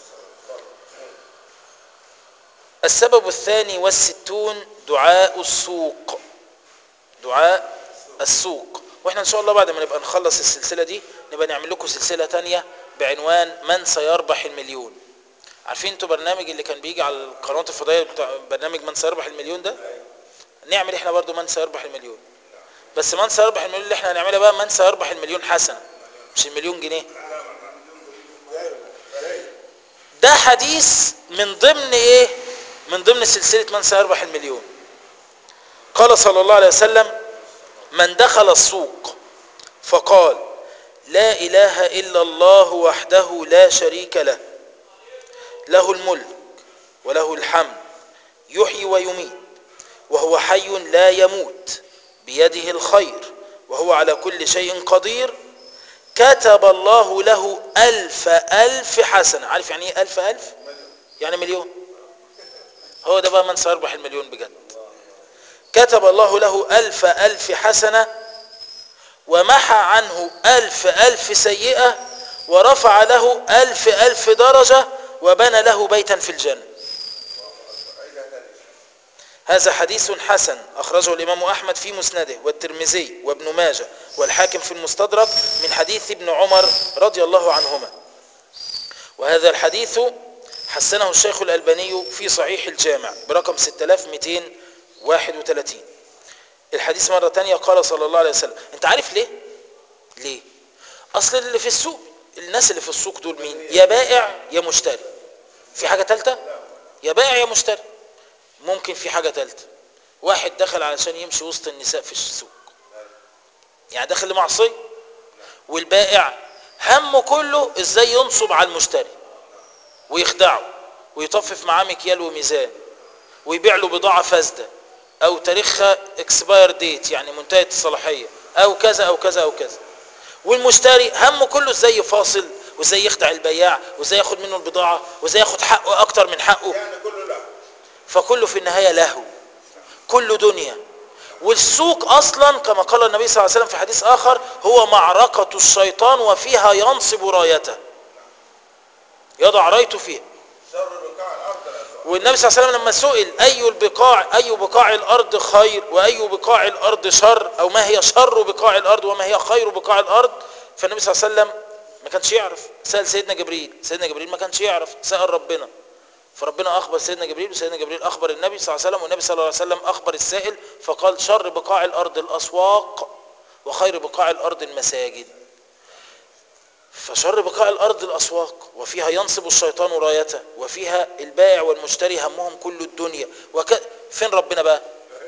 السبب الثاني والستون دعاء السوق دعاء السوق واحنا ان شاء الله بعد ما نبقى نخلص السلسله دي نبقى نعمل لكم سلسله تانية بعنوان من سيربح المليون عارفين انتوا برنامج اللي كان بيجي على القنوات الفضائيه بتاع برنامج من سيربح المليون ده نعمل احنا برضو من سيربح المليون بس من سيربح المليون اللي احنا هنعملها بقى من سيربح المليون حسنه مش المليون جنيه ده حديث من ضمن ايه من ضمن سلسله من سيربح المليون قال صلى الله عليه وسلم من دخل السوق فقال لا اله الا الله وحده لا شريك له له الملك وله الحمد يحيي ويميت وهو حي لا يموت بيده الخير وهو على كل شيء قدير كتب الله له ألف ألف حسنة عارف يعني ايه ألف ألف يعني مليون هو ده بقى من سيربح المليون بجد كتب الله له ألف ألف حسنة ومحى عنه ألف ألف سيئة ورفع له ألف ألف درجة وبنى له بيتا في الجنة هذا حديث حسن أخرجه الإمام أحمد في مسنده والترمذي وابن ماجه والحاكم في المستدرك من حديث ابن عمر رضي الله عنهما وهذا الحديث حسنه الشيخ الألباني في صحيح الجامع برقم 6231 الحديث مرة تانية قال صلى الله عليه وسلم انت عارف ليه ليه اصل اللي في السوق الناس اللي في السوق دول مين يا بائع يا مشتري في حاجة تالتة يا بائع يا مشتري ممكن في حاجة تالتة واحد دخل علشان يمشي وسط النساء في السوق يعني داخل لمعصية والبائع همه كله ازاي ينصب على المشتري ويخدعه ويطفف معاه مكيال وميزان ويبيع له بضاعة فاسدة او تاريخها اكسباير ديت يعني منتهية الصلاحية او كذا او كذا او كذا والمشتري همه كله ازاي يفاصل وازاي يخدع البياع وازاي ياخد منه البضاعة وازاي ياخد حقه اكتر من حقه يعني كله لا فكله في النهاية لهو كله دنيا والسوق اصلا كما قال النبي صلى الله عليه وسلم في حديث اخر هو معركة الشيطان وفيها ينصب رايته يضع رايته فيها شر بقاع الارض الاسود والنبي صلى الله عليه وسلم لما سئل اي البقاع اي بقاع الارض خير واي بقاع الارض شر او ما هي شر بقاع الارض وما هي خير بقاع الارض فالنبي صلى الله عليه وسلم ما كانش يعرف سأل سيدنا جبريل سيدنا جبريل ما كانش يعرف سأل ربنا فربنا اخبر سيدنا جبريل وسيدنا جبريل اخبر النبي صلى الله عليه وسلم والنبي صلى الله عليه وسلم اخبر السائل فقال شر بقاع الارض الاسواق وخير بقاع الارض المساجد فشر بقاع الارض الاسواق وفيها ينصب الشيطان رايته وفيها البائع والمشتري همهم كل الدنيا وك... فين ربنا بقى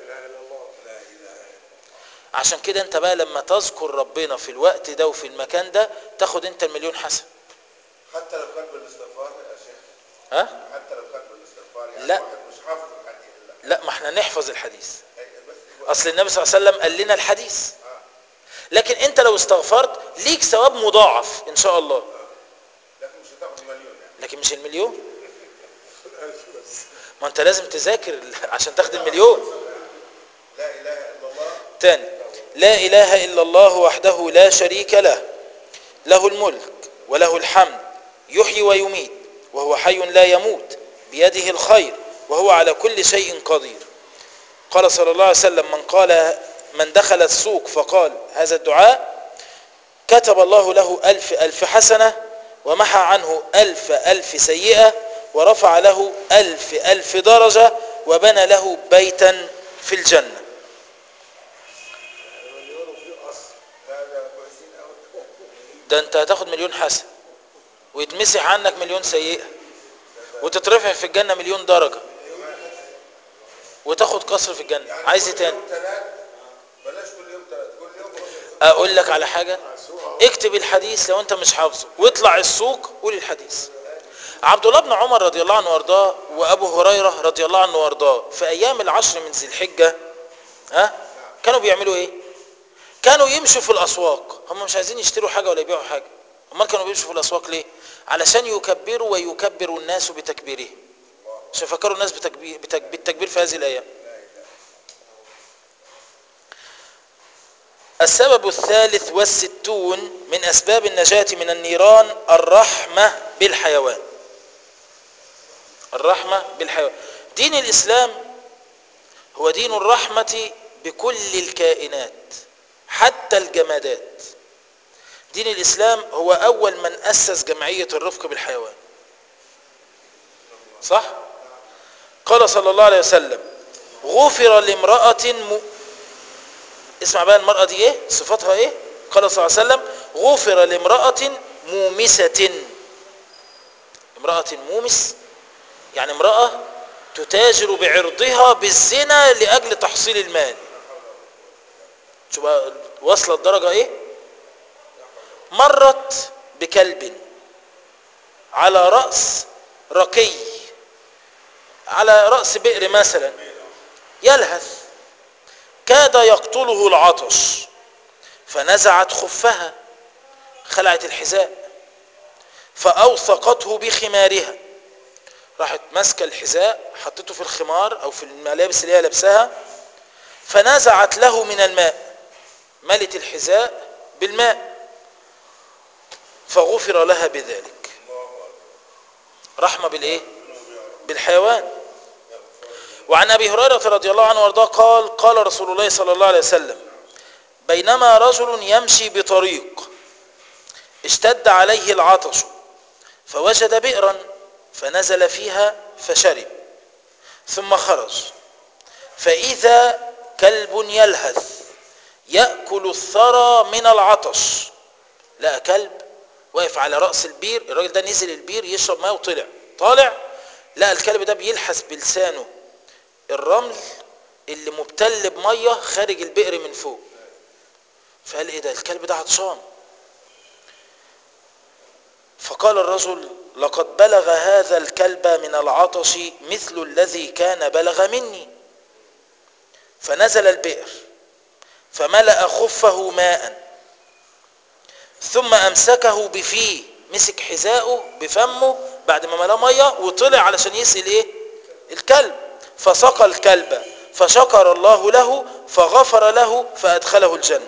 عشان كده انت بقى لما تذكر ربنا في الوقت ده وفي المكان ده تاخد انت المليون حسن حتى لو كان بالاستغفار يا شيخ ها حتى لو كان بالاستغفار يعني لا. واحد مش حافظ الحديث الا لا ما احنا نحفظ الحديث أي بس اصل النبي صلى الله عليه وسلم قال لنا الحديث لكن انت لو استغفرت ليك ثواب مضاعف ان شاء الله لكن مش هتاخد مليون يعني لكن مش المليون ما انت لازم تذاكر عشان تاخد المليون لا اله الا الله تاني لا اله الا الله وحده لا شريك له له الملك وله الحمد يحيي ويميت وهو حي لا يموت بيده الخير وهو على كل شيء قدير قال صلى الله عليه وسلم من قال من دخل السوق فقال هذا الدعاء كتب الله له ألف ألف حسنة ومحى عنه ألف ألف سيئة ورفع له ألف ألف درجة وبنى له بيتا في الجنة مليون وفي قصر لا لا كويسين قوي ده انت هتاخد مليون حسن ويتمسح عنك مليون سيئة وتترفع في الجنة مليون درجة وتاخد قصر في الجنة عايز ايه تاني يوم ثلاث بلاش كل يوم ثلاث كل يوم ربع اقول لك على حاجة اكتب الحديث لو انت مش حافظه واطلع السوق قول الحديث عبد الله بن عمر رضي الله عنه وارضاه وابو هريرة رضي الله عنه وارضاه في ايام العشر من ذي الحجة ها كانوا بيعملوا ايه كانوا يمشوا في الاسواق هم مش عايزين يشتروا حاجة ولا يبيعوا حاجة امال كانوا بيمشوا في الاسواق ليه علشان يكبروا ويكبر الناس بتكبيرهم عشان فكروا الناس بتكبير بتك- بالتكبير في هذه الايام السبب الثالث والستون من أسباب النجاة من النيران الرحمة بالحيوان الرحمة بالحيوان دين الإسلام هو دين الرحمة بكل الكائنات حتى الجمادات دين الإسلام هو أول من أسس جمعية الرفق بالحيوان صح؟ قال صلى الله عليه وسلم غفر لامرأة م... اسمع بقى المرأة دي ايه صفاتها ايه قال صلى الله عليه وسلم غفر لامرأة مومسة امرأة مومس يعني امرأة تتاجر بعرضها بالزنا لأجل تحصيل المال شو بقى واصلة الدرجة ايه مرت بكلب على رأس رقي على رأس بئر مثلا يلهث كاد يقتله العطش فنزعت خفها خلعت الحذاء فأوثقته بخمارها راحت ماسكه الحذاء حطته في الخمار او في الملابس اللي هي لابساها فنزعت له من الماء ملت الحذاء بالماء فغفر لها بذلك رحمة بالايه بالحيوان وعن ابي هريره رضي الله عنه وارضاه قال قال رسول الله صلى الله عليه وسلم بينما رجل يمشي بطريق اشتد عليه العطش فوجد بئرا فنزل فيها فشرب ثم خرج فاذا كلب يلهث ياكل الثرى من العطش لقى كلب واقف على راس البير الراجل ده نزل البير يشرب ماء وطلع طالع لقى الكلب ده بيلحس بلسانه الرمل اللي مبتل بميه خارج البئر من فوق فقال ايه ده الكلب ده عطشان فقال الرجل لقد بلغ هذا الكلب من العطش مثل الذي كان بلغ مني فنزل البئر فملأ خفه ماء ثم أمسكه بفيه مسك حذاءه بفمه بعد ما ملاه ميه وطلع علشان يسقي ايه الكلب فسقى الكلب فشكر الله له فغفر له فأدخله الجنة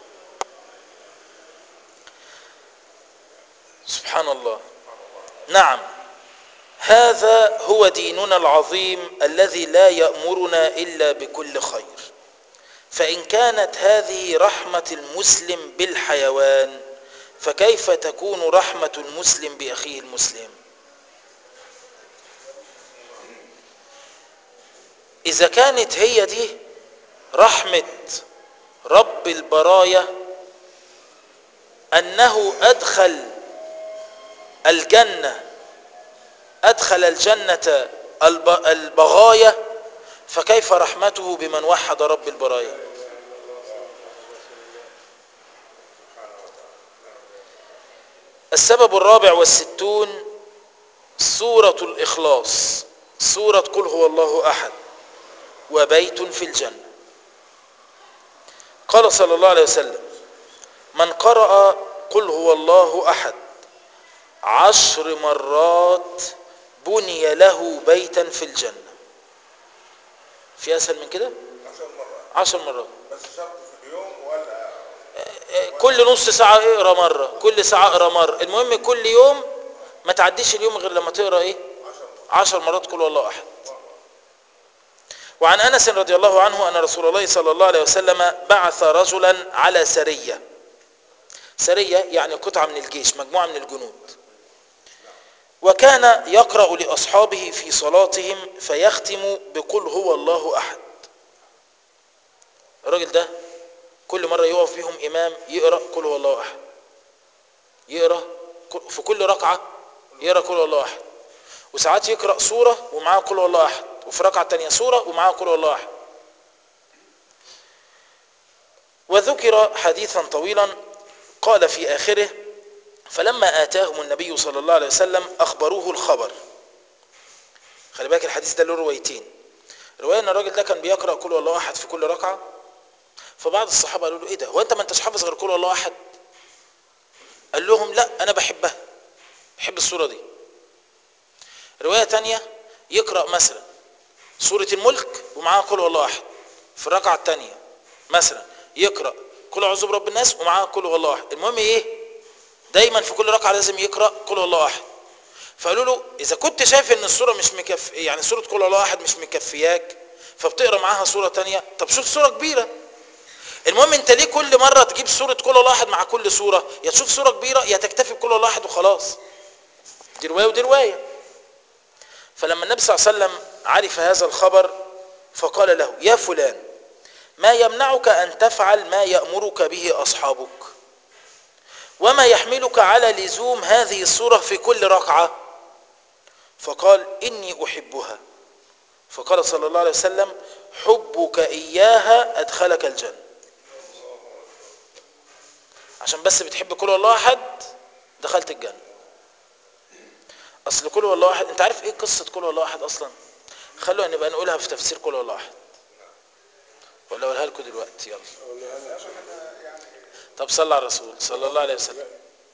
سبحان الله نعم هذا هو ديننا العظيم الذي لا يأمرنا إلا بكل خير فإن كانت هذه رحمة المسلم بالحيوان فكيف تكون رحمة المسلم بأخيه المسلم إذا كانت هي دي رحمة رب البرايا أنه أدخل الجنة أدخل الجنة الب- البغايا فكيف رحمته بمن وحد رب البرايا السبب الرابع والستون سورة الإخلاص سورة قل هو الله أحد وبيت في الجنة قال صلى الله عليه وسلم من قرأ قل هو الله أحد عشر مرات بني له بيتا في الجنة في أسهل من كده عشر مرات عشر مرات بس شرط في اليوم ولا كل نص ساعة اقرا مرة كل ساعة اقرا مرة المهم كل يوم ما تعديش اليوم غير لما تقرا ايه عشر مرات قل هو الله احد وعن انس رضي الله عنه ان رسول الله صلى الله عليه وسلم بعث رجلا على سرية سرية يعني قطعة من الجيش مجموعة من الجنود وكان يقرأ لأصحابه في صلاتهم فيختم بقل هو الله أحد الراجل ده كل مرة يقف بيهم إمام يقرأ قل هو الله أحد يقرأ في كل ركعة يقرأ قل هو الله أحد وساعات يقرأ سورة ومعاه قل هو الله أحد وفي ركعة تانية سورة ومعاه قل هو الله أحد وذكر حديثا طويلا قال في آخره فلما آتاهم النبي صلى الله عليه وسلم أخبروه الخبر خلي بالك الحديث ده له روايتين رواية ان الراجل ده كان بيقرأ كل الله أحد في كل ركعة فبعض الصحابة قالوا له ايه ده هو انت ما انتش حافظ غير كل الله أحد قال لهم لا انا بحبها بحب السورة دي رواية تانية يقرأ مثلا سورة الملك ومعاها قل الله أحد في الركعة التانية مثلا يقرأ كل أعوذ برب الناس ومعاها قل الله أحد المهم إيه دايما في كل ركعة لازم يقرأ قل الله أحد فقالوا له إذا كنت شايف إن السورة مش مكف يعني سورة قل الله أحد مش مكفياك فبتقرأ معاها سورة تانية طب شوف سورة كبيرة المهم انت ليه كل مرة تجيب سورة كل الله أحد مع كل سورة يا تشوف سورة كبيرة يا تكتفي بكل الله أحد وخلاص دي رواية ودي رواية فلما النبي صلى الله عليه وسلم عرف هذا الخبر فقال له يا فلان ما يمنعك أن تفعل ما يأمرك به أصحابك وما يحملك على لزوم هذه الصورة في كل ركعة فقال إني أحبها فقال صلى الله عليه وسلم حبك إياها أدخلك الجنة عشان بس بتحب كل الله أحد دخلت الجنة أصل كل الله أحد أنت عارف إيه قصة كل الله أحد أصلا خلونا نبقى نقولها في تفسير كل الله أحد ولا أقولها لكم دلوقتي يلا طب صلى على الرسول صلى الله عليه وسلم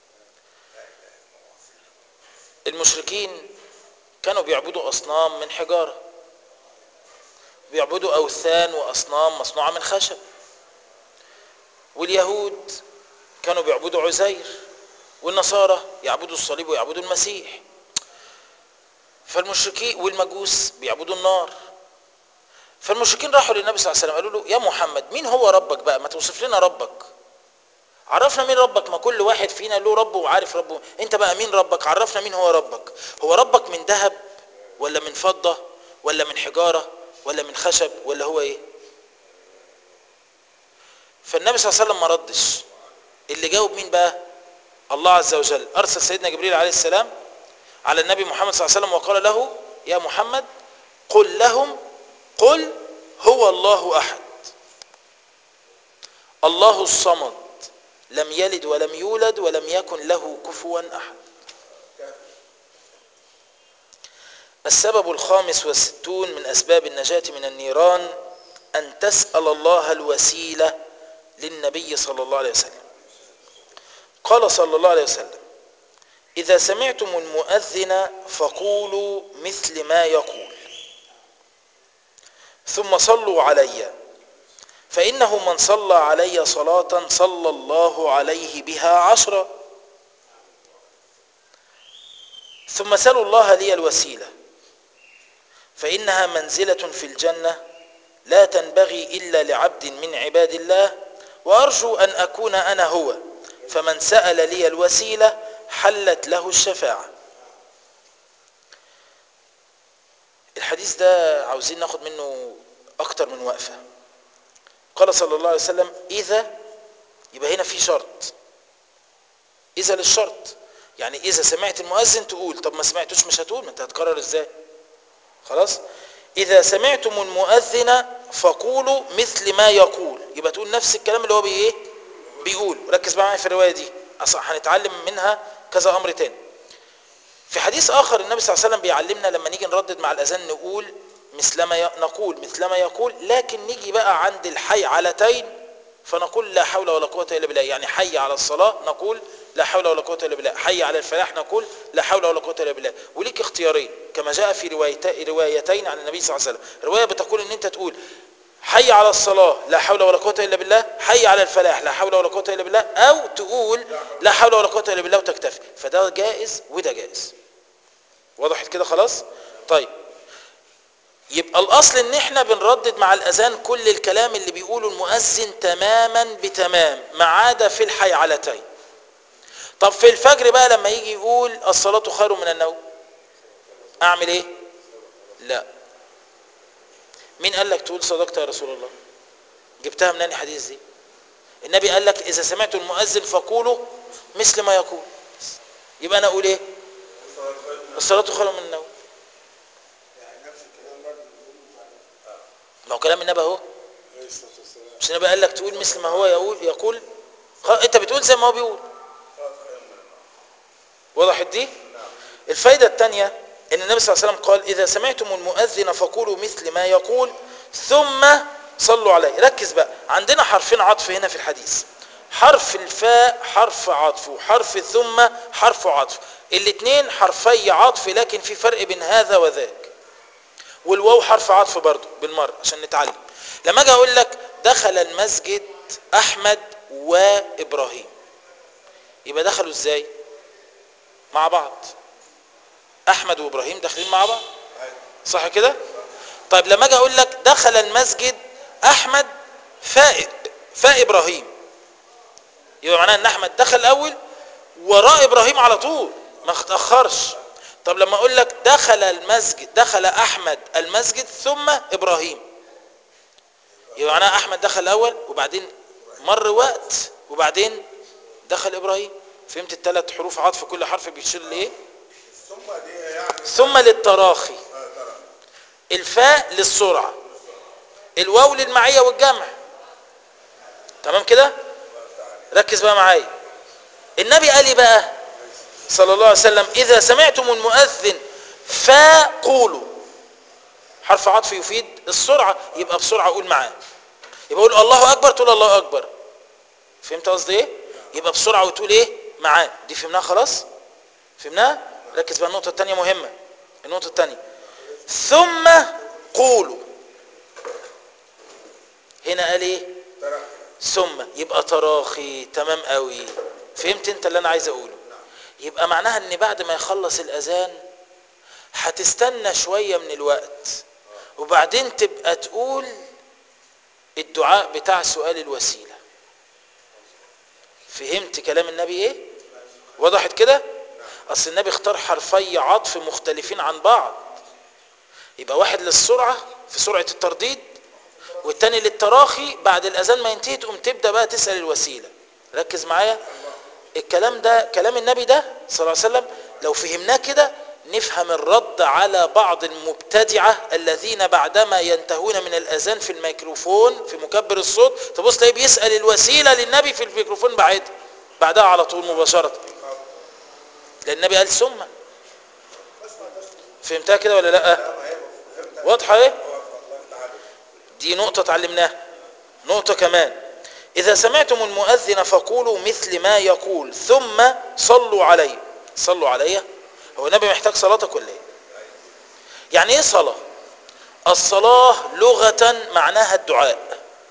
المشركين كانوا بيعبدوا أصنام من حجارة بيعبدوا أوثان وأصنام مصنوعة من خشب واليهود كانوا بيعبدوا عزير والنصارى يعبدوا الصليب ويعبدوا المسيح فالمشركين والمجوس بيعبدوا النار فالمشركين راحوا للنبي صلى الله عليه وسلم قالوا له يا محمد مين هو ربك بقى ما توصف لنا ربك عرفنا مين ربك ما كل واحد فينا له رب وعارف ربه انت بقى مين ربك عرفنا مين هو ربك هو ربك من ذهب ولا من فضة ولا من حجارة ولا من خشب ولا هو ايه فالنبي صلى الله عليه وسلم ما ردش اللي جاوب مين بقى الله عز وجل ارسل سيدنا جبريل عليه السلام على النبي محمد صلى الله عليه وسلم وقال له يا محمد قل لهم قل هو الله احد الله الصمد لم يلد ولم يولد ولم يكن له كفوا احد السبب الخامس والستون من اسباب النجاة من النيران ان تسأل الله الوسيلة للنبي صلى الله عليه وسلم قال صلى الله عليه وسلم إذا سمعتم المؤذن فقولوا مثل ما يقول ثم صلوا علي فإنه من صلى علي صلاة صلى الله عليه بها عشرا ثم سلوا الله لي الوسيلة فإنها منزلة في الجنة لا تنبغي إلا لعبد من عباد الله وأرجو أن أكون أنا هو فمن سأل لي الوسيلة حلت له الشفاعة الحديث ده عاوزين ناخد منه أكتر من وقفة قال صلى الله عليه وسلم إذا يبقى هنا في شرط إذا للشرط يعني إذا سمعت المؤذن تقول طب ما سمعتوش مش هتقول ما أنت هتكرر إزاي خلاص إذا سمعتم المؤذن فقولوا مثل ما يقول يبقى تقول نفس الكلام اللي هو بي إيه بيقول ركز معايا في الرواية دي أصلا هنتعلم منها كذا أمر تاني في حديث آخر النبي صلى الله عليه وسلم بيعلمنا لما نيجي نردد مع الأذان نقول مثلما ي... نقول مثلما يقول لكن نيجي بقى عند الحي علتين فنقول لا حول ولا قوة إلا بالله يعني حي على الصلاة نقول لا حول ولا قوة إلا بالله حي على الفلاح نقول لا حول ولا قوة إلا بالله وليك اختيارين كما جاء في روايتين عن النبي صلى الله عليه وسلم رواية بتقول ان انت تقول حي على الصلاة لا حول ولا قوة إلا بالله حي على الفلاح لا حول ولا قوة إلا بالله أو تقول لا حول ولا قوة إلا بالله وتكتفي فده جائز وده جائز وضحت كده خلاص طيب يبقى الأصل إن إحنا بنردد مع الأذان كل الكلام اللي بيقوله المؤذن تماما بتمام ما عدا في الحيعلتين طب في الفجر بقى لما يجي يقول الصلاة خير من النوم أعمل إيه لا مين قال لك تقول صدقت يا رسول الله جبتها منين الحديث دي النبي قال لك اذا سمعت المؤذن فقولوا مثل ما يقول يبقى انا اقول ايه الصلاه خير من النوم يعني نفس الكلام برضه بيقولوا على ما هو كلام النبي اهو عليه الصلاه والسلام مش النبي قال لك تقول مثل ما هو يقول يقول خ- انت بتقول زي ما هو بيقول وضحت دي الفايده الثانيه ان النبي صلى الله عليه وسلم قال اذا سمعتم المؤذن فقولوا مثل ما يقول ثم صلوا عليه ركز بقى عندنا حرفين عطف هنا في الحديث حرف الفاء حرف عطف وحرف ثم حرف عطف الاثنين حرفي عطف لكن في فرق بين هذا وذاك والواو حرف عطف برضه بالمره عشان نتعلم لما اجي اقول لك دخل المسجد احمد وابراهيم يبقى دخلوا ازاي مع بعض احمد وابراهيم داخلين مع بعض صح كده طيب لما اجي اقول لك دخل المسجد احمد فاء فاء ابراهيم يبقى معناها ان احمد دخل الاول وراء ابراهيم على طول ما اتاخرش طب لما اقول لك دخل المسجد دخل احمد المسجد ثم ابراهيم يبقى معناها احمد دخل الاول وبعدين مر وقت وبعدين دخل ابراهيم فهمت الثلاث حروف عطف كل حرف بيشير لايه ثم دي يعني ثم للتراخي آه، ترى. الفاء للسرعة الواو للمعية والجمع تمام كده ركز بقى معايا النبي قال لي بقى صلى الله عليه وسلم إذا سمعتم المؤذن فقولوا حرف عطف يفيد السرعة يبقى بسرعة قول معاه يبقى قول الله أكبر تقول الله أكبر فهمت قصدي إيه يبقى بسرعة وتقول إيه معاه دي فهمناها خلاص فهمناها ركز بقى النقطة الثانية مهمة النقطة الثانية ثم قولوا هنا قال ايه ترى. ثم يبقى تراخي تمام قوي فهمت انت اللي انا عايز اقوله يبقى معناها ان بعد ما يخلص الاذان هتستنى شوية من الوقت وبعدين تبقى تقول الدعاء بتاع سؤال الوسيلة فهمت كلام النبي ايه وضحت كده اصل النبي اختار حرفي عطف مختلفين عن بعض يبقى واحد للسرعة في سرعة الترديد والتاني للتراخي بعد الأذان ما ينتهي تقوم تبدأ بقى تسأل الوسيلة ركز معايا الكلام ده كلام النبي ده صلى الله عليه وسلم لو فهمناه كده نفهم الرد على بعض المبتدعة الذين بعدما ينتهون من الأذان في الميكروفون في مكبر الصوت تبص تلاقيه بيسأل الوسيلة للنبي في الميكروفون بعدها بعدها على طول مباشرة لأن النبي قال ثم فهمتها كده ولا لا واضحة ايه دي نقطة اتعلمناها نقطة كمان إذا سمعتم المؤذن فقولوا مثل ما يقول ثم صلوا عليه صلوا عليه هو النبي محتاج صلاتك ولا ايه يعني ايه صلاة الصلاة لغة معناها الدعاء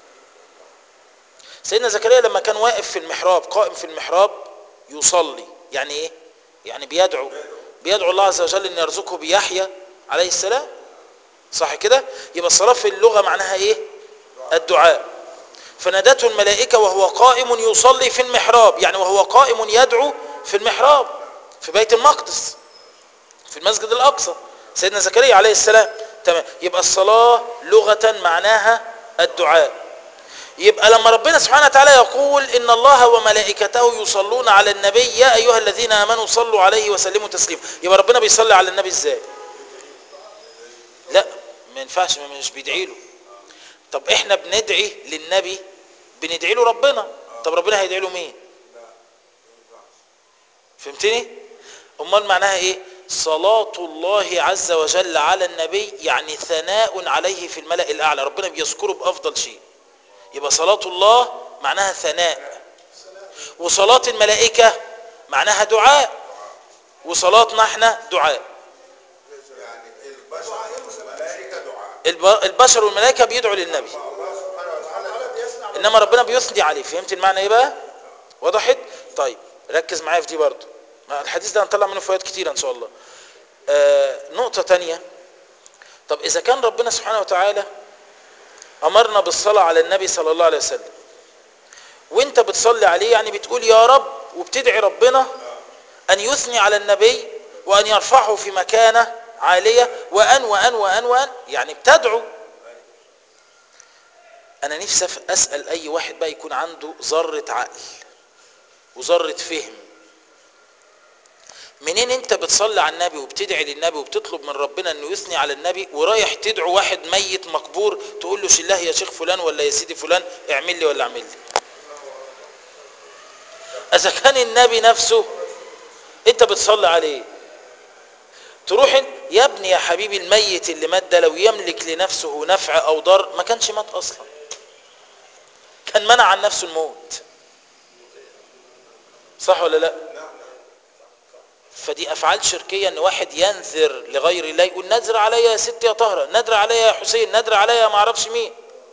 سيدنا زكريا لما كان واقف في المحراب قائم في المحراب يصلي يعني ايه يعني بيدعو بيدعو الله عز وجل ان يرزقه بيحيى عليه السلام صح كده يبقى الصلاة في اللغة معناها ايه الدعاء فنادته الملائكة وهو قائم يصلي في المحراب يعني وهو قائم يدعو في المحراب في بيت المقدس في المسجد الأقصى سيدنا زكريا عليه السلام تمام يبقى الصلاة لغة معناها الدعاء يبقى لما ربنا سبحانه وتعالى يقول إن الله وملائكته يصلون على النبي يا أيها الذين آمنوا صلوا عليه وسلموا تسليما يبقى ربنا بيصلي على النبي ازاي لا ما ينفعش ما مش بيدعي له طب احنا بندعي للنبي بندعي له ربنا طب ربنا هيدعي له مين فهمتني امال معناها ايه صلاة الله عز وجل على النبي يعني ثناء عليه في الملأ الأعلى ربنا بيذكره بأفضل شيء يبقى صلاة الله معناها ثناء وصلاة الملائكة معناها دعاء وصلاتنا احنا دعاء يعني البشر والملائكة دعاء الب- البشر والملائكة بيدعوا للنبي الله انما ربنا بيثني عليه فهمت المعنى ايه بقى وضحت طيب ركز معايا في دي برضو ما الحديث ده هنطلع منه فوائد كتير ان شاء الله آه نقطة تانية طب اذا كان ربنا سبحانه وتعالى امرنا بالصلاة على النبي صلى الله عليه وسلم وانت بتصلي عليه يعني بتقول يا رب وبتدعي ربنا ان يثني على النبي وان يرفعه في مكانة عالية وان وان وان وان يعني بتدعو انا نفسي أف- اسأل اي واحد بقى يكون عنده ذرة عقل وذرة فهم منين انت بتصلي على النبي وبتدعي للنبي وبتطلب من ربنا انه يثني على النبي ورايح تدعو واحد ميت مقبور تقول له شلاه يا شيخ فلان ولا يا سيدي فلان اعمل لي ولا اعمل لي اذا كان النبي نفسه انت بتصلي عليه تروح انت- يا ابني يا حبيبي الميت اللي مات ده لو يملك لنفسه نفع او ضر ما كانش مات اصلا كان منع عن نفسه الموت صح ولا لا فدي افعال شركيه ان واحد ينذر لغير الله يقول نذر عليا يا ست يا طهره نذر عليا يا حسين نذر عليا ما اعرفش مين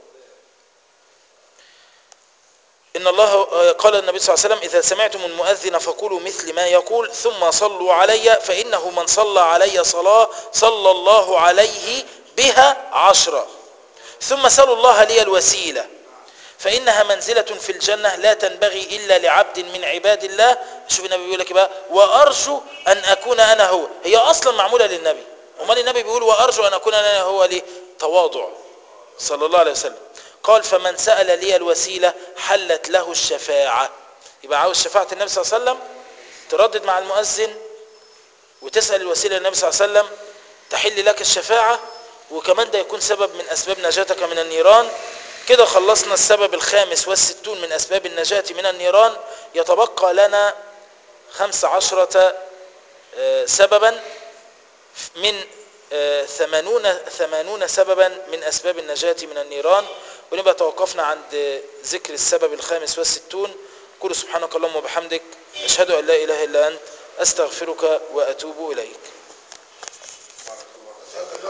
ان الله قال النبي صلى الله عليه وسلم اذا سمعتم المؤذن فقولوا مثل ما يقول ثم صلوا علي فانه من صلى علي صلاه صلى الله عليه بها عشرا ثم سلوا الله لي الوسيله فإنها منزلة في الجنة لا تنبغي إلا لعبد من عباد الله شوف النبي بيقول لك بقى وأرجو أن أكون أنا هو هي أصلا معمولة للنبي أمال النبي بيقول وأرجو أن أكون أنا هو ليه تواضع صلى الله عليه وسلم قال فمن سأل لي الوسيلة حلت له الشفاعة يبقى عاوز شفاعة النبي صلى الله عليه وسلم تردد مع المؤذن وتسأل الوسيلة للنبي صلى الله عليه وسلم تحل لك الشفاعة وكمان ده يكون سبب من أسباب نجاتك من النيران كده خلصنا السبب الخامس والستون من أسباب النجاة من النيران يتبقى لنا خمس عشرة آه، سببا من آه، ثمانون, ثمانون سببا من أسباب النجاة من النيران ونبقى توقفنا عند ذكر السبب الخامس والستون قل سبحانك اللهم وبحمدك أشهد أن لا إله إلا أنت أستغفرك وأتوب إليك